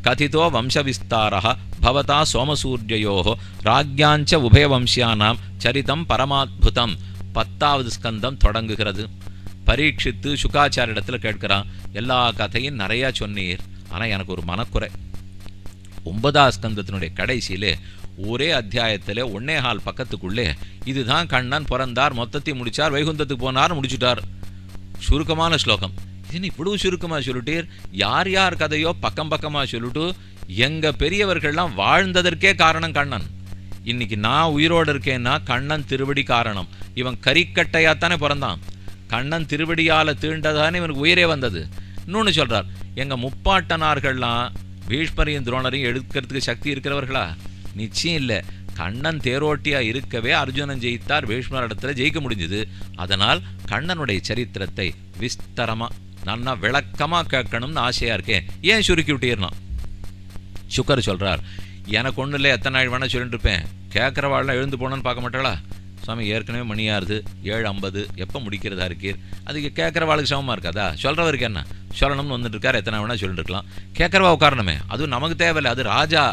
கதிதோ வம்சவிஸ்தாரः பவதா சோமசூர்யயோः ராஜ்யாஞ்ச உபயவம்சியானாம் சரிதம் பரமாத்புதம் பத்தாவது ஸ்கந்தம் தொடங்குகிறது பரீட்சித்து சுகாச்சாரிடத்துல கேட்கிறான் எல்லா கதையும் நிறையா சொன்னீர் ஆனா எனக்கு ஒரு மனக்குறை ஒன்பதாம் ஸ்கந்தத்தினுடைய கடைசியிலே ஒரே அத்தியாயத்திலே ஒன்னேகால் பக்கத்துக்குள்ளே இதுதான் கண்ணன் பிறந்தார் மொத்தத்தையும் முடிச்சார் வைகுந்தத்துக்கு போனார் முடிச்சுட்டார் சுருக்கமான ஸ்லோகம் இது இவ்வளவு சுருக்கமா சொல்லிட்டீர் யார் யார் கதையோ பக்கம் பக்கமா சொல்லிட்டு எங்க பெரியவர்கள்லாம் வாழ்ந்ததற்கே காரணம் கண்ணன் இன்னைக்கு நான் உயிரோடு இருக்கேன்னா கண்ணன் திருவடி காரணம் இவன் கறிக்கட்டையாத்தானே பிறந்தான் கண்ணன் திருவடியால தீண்டதானே இவனுக்கு உயிரே வந்தது இன்னொன்னு சொல்றார் எங்க முப்பாட்டனார்கள்லாம் பீஷ்மரையும் துரோணரையும் எடுக்கிறதுக்கு சக்தி இருக்கிறவர்களா நிச்சயம் இல்லை கண்ணன் தேரோட்டியா இருக்கவே அர்ஜுனன் ஜெயித்தார் பீஷ்மர் இடத்துல ஜெயிக்க முடிஞ்சது அதனால் கண்ணனுடைய சரித்திரத்தை விஸ்தரமா நன்னா விளக்கமா கேட்கணும்னு ஆசையா இருக்கேன் ஏன் சுருக்கி விட்டீர்னா சுக்கர் சொல்றார் எனக்கு ஒன்றும் இல்லை எத்தனை நாள் வேணா சொல்லிட்டு இருப்பேன் கேட்குறவாள்லாம் எழுந்து போனோன்னு பார்க்க மாட்டாளா சுவாமி ஏற்கனவே மணியாருது ஏழு ஐம்பது எப்போ முடிக்கிறதா இருக்கீர் அதுக்கு கேட்குறவாளுக்கு சமமாக இருக்காதா சொல்கிறவருக்கு என்ன சொல்லணும்னு வந்துட்டு இருக்கார் எத்தனை வேணா சொல்லிட்டு இருக்கலாம் கேட்குறவா உட்காரணுமே அதுவும் நமக்கு தேவையில்லை அது ராஜா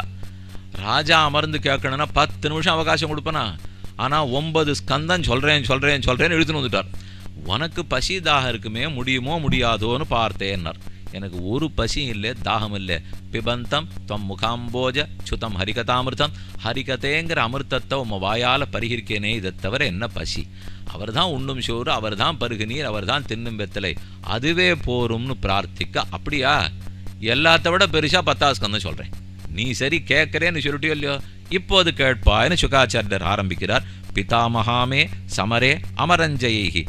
ராஜா அமர்ந்து கேட்கணும்னா பத்து நிமிஷம் அவகாசம் கொடுப்பனா ஆனால் ஒன்பது ஸ்கந்தம் சொல்கிறேன் சொல்கிறேன் சொல்கிறேன்னு இழுத்துன்னு வந்துட்டார் உனக்கு பசி தாகம் இருக்குமே முடியுமோ முடியாதோன்னு பார்த்தேன்னார் எனக்கு ஒரு பசி இல்லை தாகம் இல்லை பிபந்தம் தொம் முகாம்போஜ சுதம் ஹரிகதாமிருதம் ஹரிகதேங்கிற அமிர்தத்தை உம்ம வாயால பரிகரிக்கேனே இதை தவிர என்ன பசி அவர் தான் உண்ணும் சோறு அவர் தான் பருகு நீர் அவர் தான் தின்னும் வெத்தலை அதுவே போரும்னு பிரார்த்திக்க அப்படியா எல்லாத்த விட பெருசா பத்தாவது ஸ்கந்தம் சொல்றேன் நீ சரி கேட்கறேன்னு சொல்லிட்டியோ இல்லையோ இப்போது கேட்பாய்னு சுகாச்சாரியர் ஆரம்பிக்கிறார் பிதாமகாமே சமரே அமரஞ்சயைஹி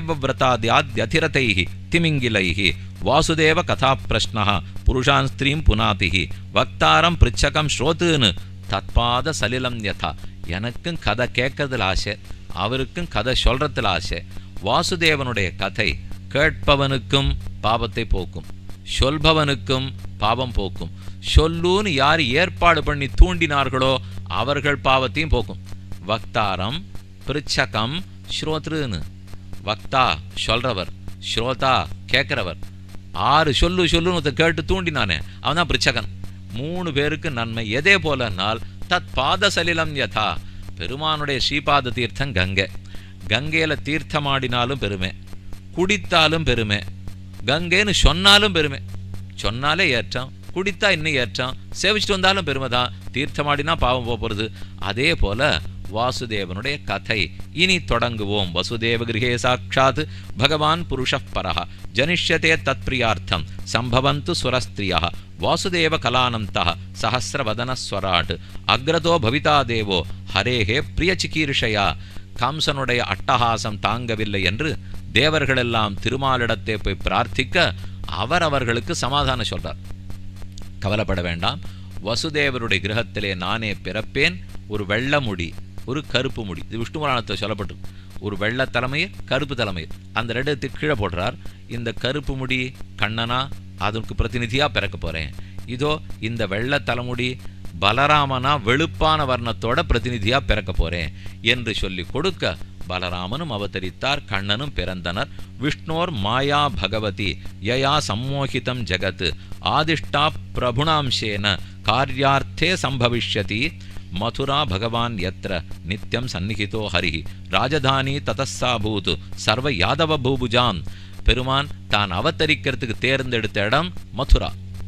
தேவவிரதாத்யாத்யதிரதைஹி திமிங்கிலைஹி வாசுதேவ கதா பிரஷ்னः புருஷான் ஸ்திரீம் புனாதிஹி வக்தாரம் பிருச்சகம் ஸ்ரோத்துன்னு தத்பாத சலிலம் யதா எனக்கும் கதை கேட்கறதுல ஆசை அவருக்கும் கதை சொல்றதுல ஆசை வாசுதேவனுடைய கதை கேட்பவனுக்கும் பாவத்தை போக்கும் சொல்பவனுக்கும் பாவம் போக்கும் சொல்லுன்னு யார் ஏற்பாடு பண்ணி தூண்டினார்களோ அவர்கள் பாவத்தையும் போக்கும் வக்தாரம் பிருச்சகம் ஸ்ரோத்ருன்னு வக்தா சொல்றவர் ஸ்ரோதா கேட்கிறவர் ஆறு சொல்லு சொல்லுன்னு ஒருத்தன் கேட்டு தூண்டினானே அவன் தான் பிருச்சகன் மூணு பேருக்கு நன்மை எதே போலனால் தத் பாத சலிலம் யதா பெருமானுடைய ஸ்ரீபாத தீர்த்தம் கங்கை கங்கையில தீர்த்தமாடினாலும் பெருமை குடித்தாலும் பெருமை கங்கைன்னு சொன்னாலும் பெருமை சொன்னாலே ஏற்றம் குடித்தா இன்னும் ஏற்றம் சேவிச்சுட்டு வந்தாலும் பெருமை தான் தீர்த்தமாடினா பாவம் போக போகிறது அதே போல வாசுதேவனுடைய கதை இனி தொடங்குவோம் வசுதேவ கிரகே சாட்சாத் பகவான் புருஷ பரஹ ஜனிஷ்யதே தத்பிரியார்த்தம் சம்பவந்து சுரஸ்திரியா வாசுதேவ கலானந்தः சஹசிரவதனஸ்வராட் அக்ரதோ பவிதா தேவோ ஹரேஹே பிரிய சிகீர்ஷயா கம்சனுடைய அட்டகாசம் தாங்கவில்லை என்று தேவர்களெல்லாம் திருமாலிடத்தை போய் பிரார்த்திக்க அவர் அவர்களுக்கு சமாதானம் சொல்றார் கவலைப்பட வேண்டாம் வசுதேவருடைய கிரகத்திலே நானே பிறப்பேன் ஒரு வெள்ள முடி ஒரு கருப்பு முடி இது விஷ்ணு புராணத்தில் சொல்லப்பட்டிருக்கு ஒரு வெள்ள தலைமையில் கருப்பு தலைமையில் அந்த ரெண்டு கீழே போடுறார் இந்த கருப்பு முடி கண்ணனா அதற்கு பிரதிநிதியா பிறக்க போறேன் இதோ இந்த வெள்ள தலைமுடி பலராமனா வெளுப்பான வர்ணத்தோட பிரதிநிதியா பிறக்க போறேன் என்று சொல்லி கொடுக்க பலராமனும் அவதரித்தார் கண்ணனும் பிறந்தனர் விஷ்ணோர் மாயா பகவதி யயா சம்மோகிதம் ஜகத் ஆதிஷ்டா பிரபுணாம்சேன காரியார்த்தே சம்பவிஷ்யதி மதுரா பகவான் யத்ர நித்யம் சந்நிகிதோ ஹரி ராஜதானி ததஸ்ஸாபூத் சர்வ யாதவ பூபுஜாம் பெருமான் தான் அவதரிக்கிறதுக்கு தேர்ந்தெடுத்த இடம் மதுரா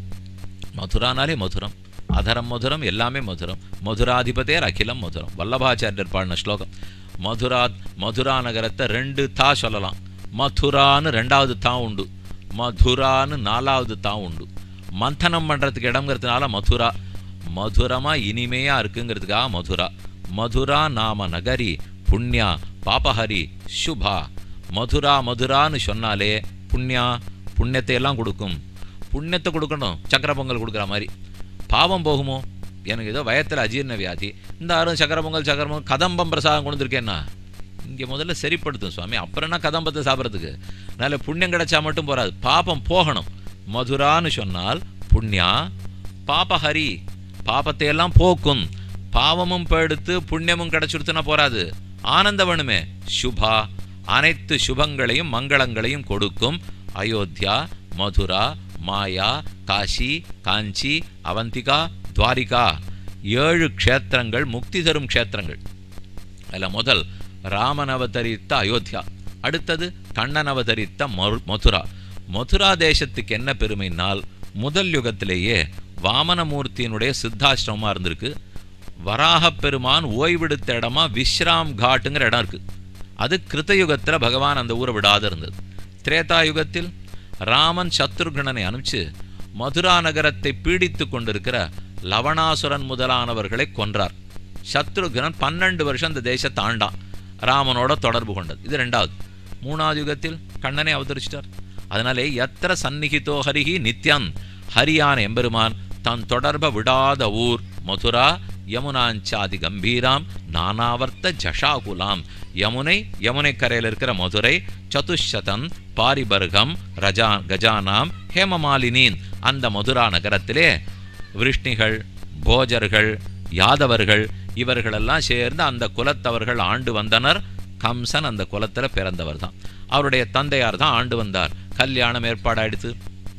மதுரானாலே மதுரம் அதரம் மதுரம் எல்லாமே மதுரம் மதுராதிபதேர் அகிலம் மதுரம் வல்லபாச்சாரியர் பாடின ஸ்லோகம் மதுரா மதுரா நகரத்தை ரெண்டு தா சொல்லலாம் மதுரான்னு ரெண்டாவது தா உண்டு மதுரான்னு நாலாவது தா உண்டு மந்தனம் பண்றதுக்கு இடம்ங்கிறதுனால மதுரா மதுரமா இனிமையா இருக்குங்கிறதுக்காக மதுரா மதுரா நாம நகரி புண்ணியா பாபஹரி சுபா மதுரா மதுரான்னு சொன்னாலே புண்ணியா புண்ணியத்தை எல்லாம் கொடுக்கும் புண்ணியத்தை கொடுக்கணும் சக்கர பொங்கல் கொடுக்குற மாதிரி பாவம் போகுமோ எனக்கு ஏதோ வயத்தில் அஜீர்ண வியாதி இந்த ஆறும் சக்கர பொங்கல் சக்கர பொங்கல் கதம்பம் பிரசாதம் கொடுத்துருக்கேன்னா இங்கே முதல்ல சரிப்படுத்தும் சுவாமி அப்புறம் என்ன கதம்பத்தை சாப்பிட்றதுக்கு அதனால புண்ணியம் கிடைச்சா மட்டும் போறாது பாபம் போகணும் மதுரான்னு சொன்னால் புண்ணியா பாபஹரி பாபத்தை எல்லாம் போக்கும் பாவமும் படுத்து புண்ணியமும் கிடைச்சுடுத்துனா போறாது ஆனந்த வேணுமே சுபா அனைத்து சுபங்களையும் மங்களங்களையும் கொடுக்கும் அயோத்தியா மதுரா மாயா காஷி காஞ்சி அவந்திகா துவாரிகா ஏழு க்ஷேத்திரங்கள் முக்தி தரும் க்ஷேத்திரங்கள் அதில் முதல் ராமன் அவதரித்த அயோத்தியா அடுத்தது கண்ணன் அவதரித்த மரு மதுரா மதுரா தேசத்துக்கு என்ன பெருமைனால் முதல் யுகத்திலேயே வாமனமூர்த்தியினுடைய சித்தாசிரமமாக இருந்திருக்கு வராகப் பெருமான் ஓய்வெடுத்த இடமா விஸ்ராம் காட்டுங்கிற இடம் இருக்கு அது கிருத்தயுகத்தில் பகவான் அந்த ஊரை விடாத இருந்தது திரேதா யுகத்தில் ராமன் சத்ருகணனை அனுப்பிச்சு மதுரா நகரத்தை பீடித்து கொண்டிருக்கிற லவணாசுரன் முதலானவர்களை கொன்றார் சத்ருகனன் பன்னெண்டு வருஷம் அந்த தேசத்தை ஆண்டான் ராமனோட தொடர்பு கொண்டது இது ரெண்டாவது மூணாவது யுகத்தில் கண்ணனை அவதரிச்சிட்டார் அதனாலே எத்திர சந்நிகிதோ ஹரிஹி நித்யம் ஹரியான எம்பெருமான் தன் தொடர்பை விடாத ஊர் மதுரா யமுனாஞ்சாதி கம்பீராம் நானாவர்த்த ஜஷாகுலாம் யமுனை யமுனை கரையில் இருக்கிற மதுரை சதுஷதம் பாரிபர்கம் ரஜா கஜானாம் ஹேமமாலினீன் அந்த மதுரா நகரத்திலே விருஷ்ணிகள் போஜர்கள் யாதவர்கள் இவர்களெல்லாம் சேர்ந்து அந்த குலத்தவர்கள் ஆண்டு வந்தனர் கம்சன் அந்த குலத்தில் பிறந்தவர் தான் அவருடைய தந்தையார் தான் ஆண்டு வந்தார் கல்யாணம் ஏற்பாடாயிடுத்து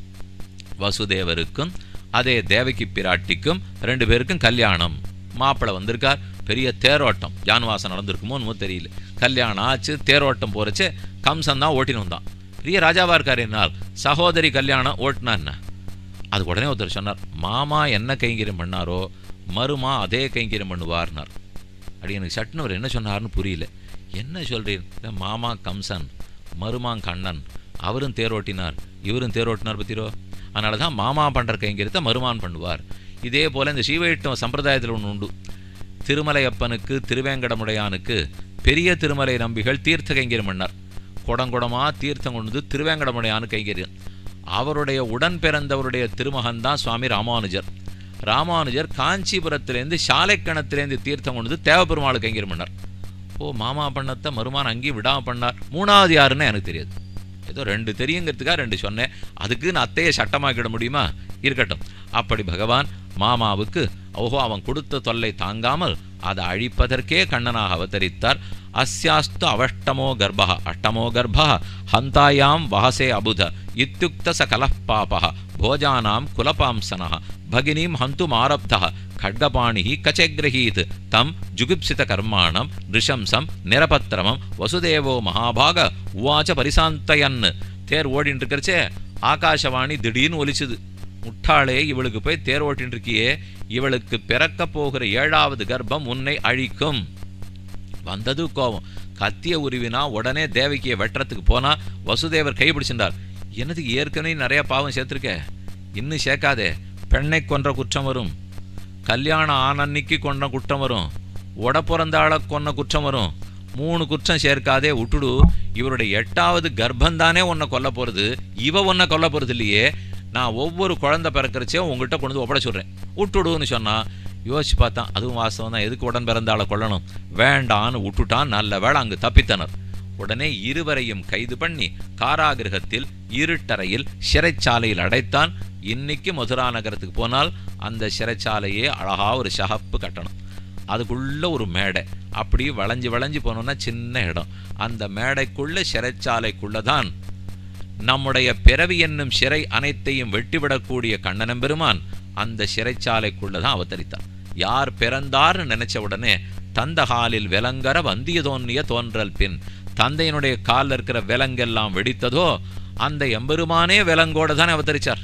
வசுதேவருக்கும் அதே தேவகி பிராட்டிக்கும் ரெண்டு பேருக்கும் கல்யாணம் மாப்பிள்ளை வந்திருக்கார் பெரிய தேரோட்டம் ஜான்வாசம் நடந்திருக்குமோ என்னமோ தெரியல கல்யாணம் ஆச்சு தேரோட்டம் போறச்சு கம்சன் தான் ஓட்டின்னு வந்தான் பெரிய ராஜாவா இருக்கார் என்னால் சகோதரி கல்யாணம் ஓட்டினா என்ன அது உடனே ஒருத்தர் சொன்னார் மாமா என்ன கைங்கரியம் பண்ணாரோ மருமா அதே கைங்கரியம் பண்ணுவார்னார் அப்படி எனக்கு சட்டுன்னு அவர் என்ன சொன்னார்னு புரியல என்ன சொல்றீர் இல்ல, மாமா கம்சன் மருமான் கண்ணன் அவரும் தேரோட்டினார் இவரும் தேரோட்டினார் பத்திரோ அதனால தான் மாமா பண்ணுற கைங்கரியத்தை மருமான் பண்ணுவார் இதே போல் இந்த ஸ்ரீவைஷ்ணவ சம்பிரதாயத்தில் ஒன்று உண்டு திருமலையப்பனுக்கு திருவேங்கடமுடையானுக்கு பெரிய திருமலை நம்பிகள் தீர்த்த கைங்கரியம் பண்ணார் குடங்குடமா தீர்த்தம் கொண்டு வந்து திருவேங்கடமுடையானு கைங்கரியம் அவருடைய உடன் பிறந்தவருடைய திருமகன் தான் சுவாமி ராமானுஜர் ராமானுஜர் காஞ்சிபுரத்திலேருந்து சாலைக்கணத்திலேருந்து தீர்த்தம் கொண்டு வந்து தேவபெருமாள் கைங்கரியம் பண்ணார் ஓ மாமா பண்ணத்தை மருமான் அங்கேயும் விடாம பண்ணார் மூணாவது யாருன்னு எனக்கு தெரியாது ஏதோ ரெண்டு தெரியுங்கிறதுக்காக ரெண்டு சொன்னேன் அதுக்கு நான் அத்தையை சட்டமாக்கிட முடியுமா இருக்கட்டும் அப்படி பகவான் மாமாவுக்கு ஓஹோ அவன் கொடுத்த தொல்லை தாங்காமல் அதை அழிப்பதற்கே கண்ணனாக அவதரித்தார் அஸ்யாஸ்து அவஷ்டமோ கர்ப்ப அஷ்டமோ கர்ப்ப ஹந்தாயாம் வஹசே அபுத இத்யுக்த ச கலः பாபः भोजानां कुलपांसनः भगिनीं हन्तुम् आरब्धः खड्गपाणिः कचग्रहीत् तं जुगुप्सितकर्माणं नृशंसं निरपत्रमं वसुदेवो महाभाग உவாச்ச பரிசாந்தயன் தேர் ஓடின்னு இருக்கிறச்சே ஆகாசவாணி திடீர்னு ஒலிச்சுது முட்டாளே இவளுக்கு போய் தேர் ஓட்டின்னு இருக்கியே இவளுக்கு பிறக்க போகிற ஏழாவது கர்ப்பம் உன்னை அழிக்கும் வந்தது கோபம் கத்திய உருவினா உடனே தேவகியை வெட்டுறதுக்கு போனா வசுதேவர் கைப்பிடிச்சிருந்தார் என்னதுக்கு ஏற்கனவே நிறைய பாவம் சேர்த்துருக்க இன்னும் சேர்க்காதே பெண்ணை கொன்ற குற்றம் வரும் கல்யாணம் ஆனன்னைக்கு கொன்ற குற்றம் வரும் உட பிறந்தாள கொன்ன குற்றம் வரும் மூணு குற்றம் சேர்க்காதே விட்டுடு இவருடைய எட்டாவது கர்ப்பந்தானே உன்னை கொல்ல போறது இவ உன்னை கொல்ல போறது இல்லையே நான் ஒவ்வொரு குழந்தை பிறக்கிறச்சே உங்ககிட்ட கொண்டு வந்து ஒப்படை சொல்றேன் விட்டுடுன்னு சொன்னா யோசிச்சு பார்த்தான் அதுவும் வாஸ்தவம் தான் எதுக்கு உடன் பிறந்தாளை கொல்லணும் வேண்டான்னு விட்டுட்டான் நல்ல வேளை அங்கு தப்பித்தனர் உடனே இருவரையும் கைது பண்ணி காராகிரகத்தில் இருட்டறையில் சிறைச்சாலையில் அடைத்தான் இன்னைக்கு மதுரா நகரத்துக்கு போனால் அந்த சிறைச்சாலையே அழகா ஒரு சகப்பு கட்டணும் அதுக்குள்ள ஒரு மேடை அப்படி வளைஞ்சு வளைஞ்சு போனோம்னா சின்ன இடம் அந்த மேடைக்குள்ள சிறைச்சாலைக்குள்ள தான் நம்முடைய பிறவி என்னும் சிறை அனைத்தையும் வெட்டிவிடக்கூடிய கண்ணனம் பெருமான் அந்த சிறைச்சாலைக்குள்ள தான் அவதரித்தார் யார் பிறந்தார்னு நினைச்ச உடனே தந்த காலில் விலங்கர வந்திய தோன்றிய தோன்றல் பின் தந்தையினுடைய காலில் இருக்கிற விலங்கெல்லாம் வெடித்ததோ அந்த எம்பெருமானே விலங்கோட தான் அவதரிச்சார்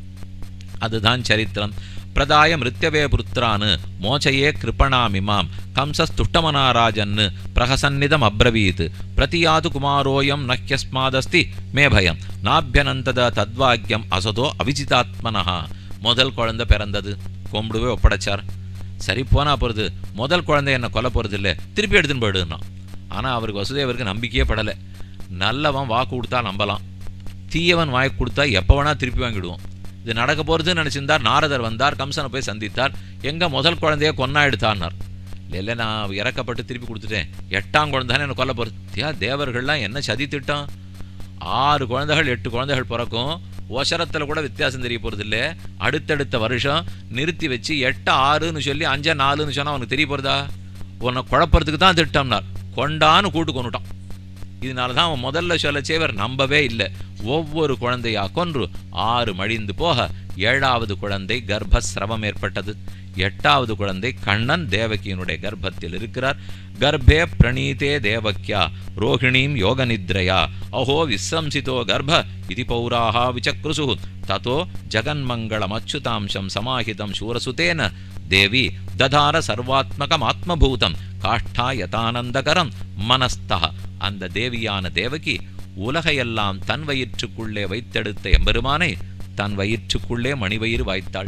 அதுதான் சரித்திரம் பிரதாய மிருத்யவே புத்திரான் மோச்சையே கிருப்பணாமிமாம் கம்சஸ்துஷ்டமனாராஜன் பிரகசன்னிதம் அப்ரவீத் பிரதியாது குமாரோயம் நஹ்யஸ்மாதஸ்தி மே பயம் நாபியனந்தத தத்வாக்கியம் அசதோ அவிஜிதாத்மனஹா முதல் குழந்தை பிறந்தது கொம்புடுவே ஒப்படைச்சார் சரி போனா போறது முதல் குழந்தை என்ன கொல்ல போறது இல்லை திருப்பி எடுத்துன்னு போயிடுன்னா ஆனா அவருக்கு வசுதேவருக்கு நம்பிக்கையே படலை நல்லவன் வாக்கு கொடுத்தா நம்பலாம் தீயவன் வாய்க்கு கொடுத்தா எப்போ வேணா திருப்பி வாங்கிடுவோம் இது நடக்க போறதுன்னு நினைச்சிருந்தார் நாரதர் வந்தார் கம்சனை போய் சந்தித்தார் எங்க முதல் குழந்தைய கொன்னா எடுத்தார்னார் இல்லை இல்லை நான் இறக்கப்பட்டு திருப்பி கொடுத்துட்டேன் எட்டாம் குழந்தைன்னு என்ன கொல்ல போறது தியா தேவர்கள்லாம் என்ன சதி திட்டம் ஆறு குழந்தைகள் எட்டு குழந்தைகள் பிறக்கும் ஒசரத்தில் கூட வித்தியாசம் தெரிய போறது இல்லை அடுத்தடுத்த வருஷம் நிறுத்தி வச்சு எட்டு ஆறுன்னு சொல்லி அஞ்சா நாலுன்னு சொன்னா அவனுக்கு தெரிய போறதா உன்னை குழப்பறதுக்கு தான் திட்டம்னார் கொண்டான்னு கூட்டு கொண்டுட்டான் இதனால தான் அவன் முதல்ல சொல்ல சேவர் நம்பவே இல்லை ஒவ்வொரு குழந்தையா கொன்று ஆறு மழிந்து போக ஏழாவது குழந்தை கர்ப்பஸ்ரவம் ஏற்பட்டது எட்டாவது குழந்தை கண்ணன் தேவகியினுடைய கர்ப்பத்தில் இருக்கிறார் கர்ப்பே பிரணீதே தேவக்யா ரோகிணீம் யோக நித்ரயா அஹோ விஸ்ரம்சிதோ கர்ப்ப இது பௌராக விசக்ருசு ததோ ஜகன்மங்களமச்சுதாம்சம் சமாஹிதம் சூரசுதேன தேவி ததார சர்வாத்மகம் ஆத்மபூதம் காஷ்டா யதானந்தகரம் மனஸ்தா அந்த தேவியான தேவகி உலகையெல்லாம் தன் வயிற்றுக்குள்ளே வைத்தெடுத்த எம்பெருமானை தன் வயிற்றுக்குள்ளே மணிவயிறு வாய்த்தாள்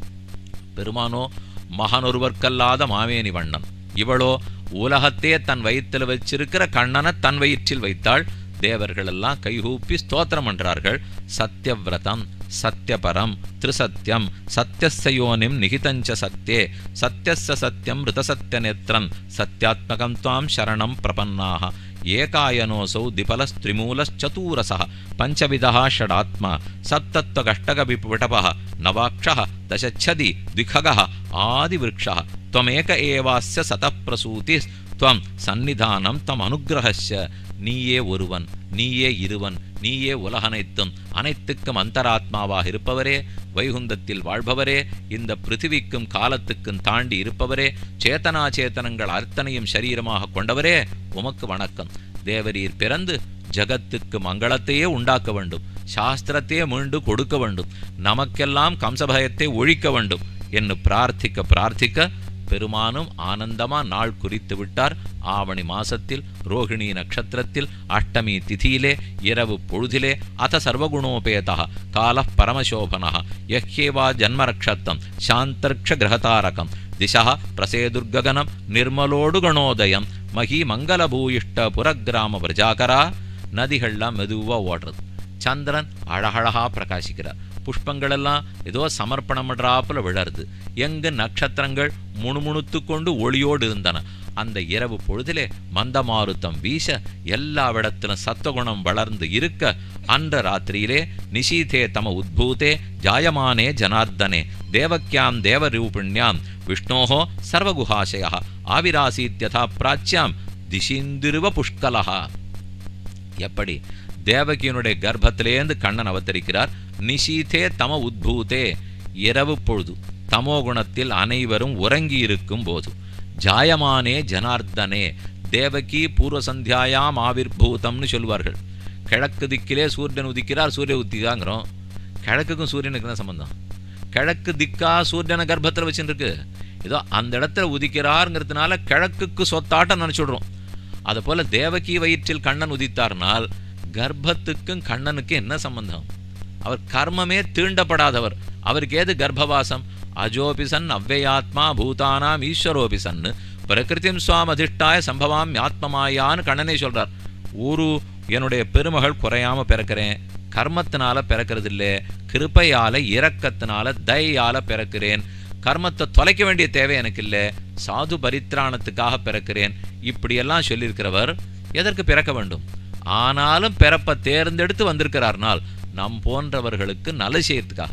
பெருமானோ மகனொருவர்க்கல்லாத மாவேனி வண்ணன் இவளோ உலகத்தையே தன் வயிற்றில் வச்சிருக்கிற கண்ணனை தன் வயிற்றில் வைத்தாள் தேவர்கள் எல்லாம் கைகூப்பி ஸ்தோத்திரம் பண்றார்கள் சத்யவிரதம் சத்யபரம் திரிசத்யம் சத்யஸ்யோனிம் நிகிதஞ்ச சத்யே சத்யஸ்ய சத்யம் ரிதசத்ய நேத்திரன் சத்யாத்மகம் துவாம் சரணம் பிரபன்னாக ஏகாயனோசௌ திபலஸ்திரிமூலச்சதூரசः பஞ்சவிதः षडात्मा सप्तत्वकष्टकविपटपः नवाक्षः दशच्छदि द्विखगः आदिवृक्षः त्वमेक एवास्य सतः प्रसूतिः துவம் சந்நிதானம் தம் அனுகிரகஸ்ய நீயே ஒருவன் நீயே இருவன் நீயே உலகனைத்தும் அனைத்துக்கும் அந்தராத்மாவாக இருப்பவரே வைகுந்தத்தில் வாழ்பவரே இந்த பிருத்திவிக்கும் காலத்துக்கும் தாண்டி இருப்பவரே சேத்தனா சேத்தனங்கள் அர்த்தனையும் சரீரமாக கொண்டவரே உமக்கு வணக்கம் தேவரீர் பிறந்து ஜகத்துக்கு மங்களத்தையே உண்டாக்க வேண்டும் சாஸ்திரத்தையே மீண்டு கொடுக்க வேண்டும் நமக்கெல்லாம் கம்சபயத்தை ஒழிக்க வேண்டும் என்று பிரார்த்திக்க பிரார்த்திக்க பெருமானும் ஆனந்தமா நாள் குறித்து விட்டார் ஆவணி மாசத்தில் ரோகிணி நட்சத்திரத்தில் அஷ்டமி திதியிலே இரவு பொழுதிலே அத சர்வகுணோபேதா கால பரமசோபனா யஹ்யேவா ஜன்மரக்ஷத்தம் சாந்தர்க்ஷ கிரகதாரகம் திசா பிரசேதுர்ககனம் நிர்மலோடு கணோதயம் மகி மங்களபூயிஷ்ட புறக்கிராம பிரஜாகரா நதிகள்லாம் மெதுவா ஓடுறது சந்திரன் அழகழகா பிரகாசிக்கிறார் புஷ்பங்கள் எல்லாம் ஏதோ சமர்ப்பணம் பண்றாப்புல விழருது எங்கு நட்சத்திரங்கள் முணுமுணுத்து கொண்டு ஒளியோடு இருந்தன அந்த இரவு பொழுதிலே மந்தமாருத்தம் வீச எல்லாவிடத்திலும் சத்துவகுணம் வளர்ந்து இருக்க அன்ற ராத்திரியிலே நிஷீதே தம உத்பூதே ஜாயமானே ஜனார்தனே தேவக்கியாம் தேவரூபிண்யாம் விஷ்ணோஹோ சர்வகுஹாசய ஆவிராசீத்யதா பிராச்சியாம் திசிந்திருவ புஷ்கலஹா எப்படி தேவகியினுடைய கர்ப்பத்திலேந்து கண்ணன் அவதரிக்கிறார் நிஷீதே தம உத்பூதே இரவு பொழுது தமோ குணத்தில் அனைவரும் உறங்கி இருக்கும் போது ஜாயமானே ஜனார்தனே தேவகி பூர்வ சந்தியாயாம் ஆவிர்பூதம்னு சொல்வார்கள் கிழக்கு திக்கிலே சூரியன் உதிக்கிறார் சூரிய உத்திதாங்கிறோம் கிழக்குக்கும் சூரியனுக்கு என்ன சம்பந்தம் கிழக்கு திக்கா சூரியனை கர்ப்பத்தில் வச்சுருக்கு ஏதோ அந்த இடத்துல உதிக்கிறாருங்கிறதுனால கிழக்குக்கு சொத்தாட்டம் நினச்சிடுறோம் அதை போல தேவகி வயிற்றில் கண்ணன் உதித்தார்னால் கர்ப்பத்துக்கும் கண்ணனுக்கு என்ன சம்பந்தம் அவர் கர்மமே தீண்டப்படாதவர் அவருக்கு ஏது கர்ப்பவாசம் அஜோபிசன் அவ்வையாத்மா பூதானாம் ஈஸ்வரோபிசன் பிரகிருதிம் சுவாம் அதிஷ்டாய சம்பவாம் ஆத்மமாயான்னு கண்ணனே சொல்றார் ஒரு என்னுடைய பெருமகள் குறையாம பிறக்கிறேன் கர்மத்தினால பிறக்கிறது இல்லை கிருப்பையால இரக்கத்தினால தயையால பிறக்கிறேன் கர்மத்தை தொலைக்க வேண்டிய தேவை எனக்கு இல்லை சாது பரித்ராணத்துக்காக பிறக்கிறேன் இப்படியெல்லாம் சொல்லியிருக்கிறவர் எதற்கு பிறக்க வேண்டும் ஆனாலும் பிறப்ப தேர்ந்தெடுத்து வந்திருக்கிறார்னால் நம் போன்றவர்களுக்கு நல்ல செய்யறதுக்காக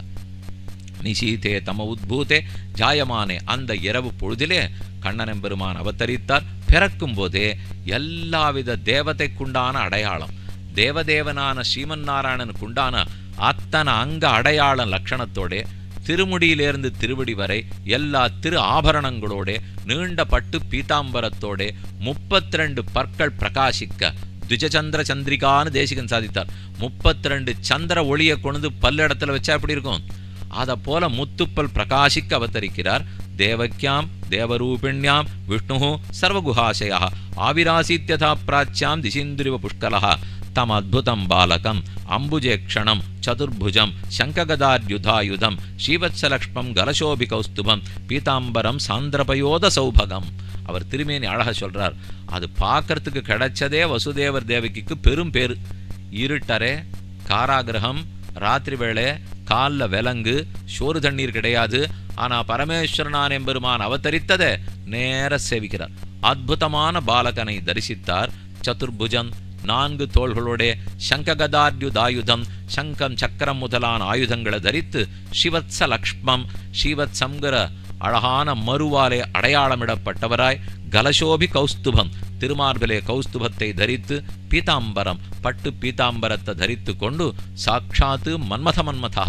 நிஷீதே தம உத்பூதே ஜாயமானே அந்த இரவு பொழுதிலே கண்ணன் பெருமான் அவதரித்தார் பிறக்கும் போதே எல்லாவித தேவதைக்குண்டான அடையாளம் தேவதேவனான ஸ்ரீமன் நாராயணனுக்குண்டான அத்தனை அங்க அடையாள லட்சணத்தோட திருமுடியிலிருந்து திருவடி வரை எல்லா திரு ஆபரணங்களோட நீண்ட பட்டு பீதாம்பரத்தோட முப்பத்தி ரெண்டு பற்கள் பிரகாசிக்க துஜச்சந்திர சந்திரிகான்னு தேசிகன் சாதித்தார் முப்பத்தி ரெண்டு சந்திர ஒளியை கொண்டு பல்லிடத்துல வச்சா எப்படி இருக்கும் அதை போல முத்துப்பல் பிரகாசிக்க அவதரிக்கிறார் தேவக்கியாம் தேவரூபிண்யாம் விஷ்ணு சர்வகுஹாசயா ஆவிராசீத்யதா பிராச்சியாம் திசீந்திரிவ புஷ்கலா தம் அத்புதம் பாலகம் அம்புஜேக்ஷணம் சதுர்புஜம் சங்ககதார்யுதாயுதம் ஸ்ரீவத்சலக்ஷ்மம் கலசோபி கௌஸ்துபம் பீதாம்பரம் சாந்திரபயோத சௌபகம் அவர் திருமேனி அழக சொல்றார் அது பார்க்கறதுக்கு கிடைச்சதே வசுதேவர் தேவகிக்கு பெரும் பேரு இருட்டரே காராகிரகம் ராத்திரி வேளை காலில் விலங்கு சோறு தண்ணீர் கிடையாது ஆனா பரமேஸ்வரனான் எம்பெருமான் அவதரித்ததை நேர சேவிக்கிறார் அற்புதமான பாலகனை தரிசித்தார் சதுர்புஜன் நான்கு தோள்களோட சங்ககதார்யுதாயுதம் சங்கம் சக்கரம் முதலான ஆயுதங்களை தரித்து சிவத்ச லக்ஷ்மம் சிவத்சங்கிற அழகான மறுவாலே அடையாளமிடப்பட்டவராய் கலசோபி கௌஸ்துபம் திருமார்பிலே கௌஸ்துபத்தை தரித்து பீதாம்பரம் பட்டு பீதாம்பரத்தை தரித்து கொண்டு சாட்சாத்து மன்மத மன்மதா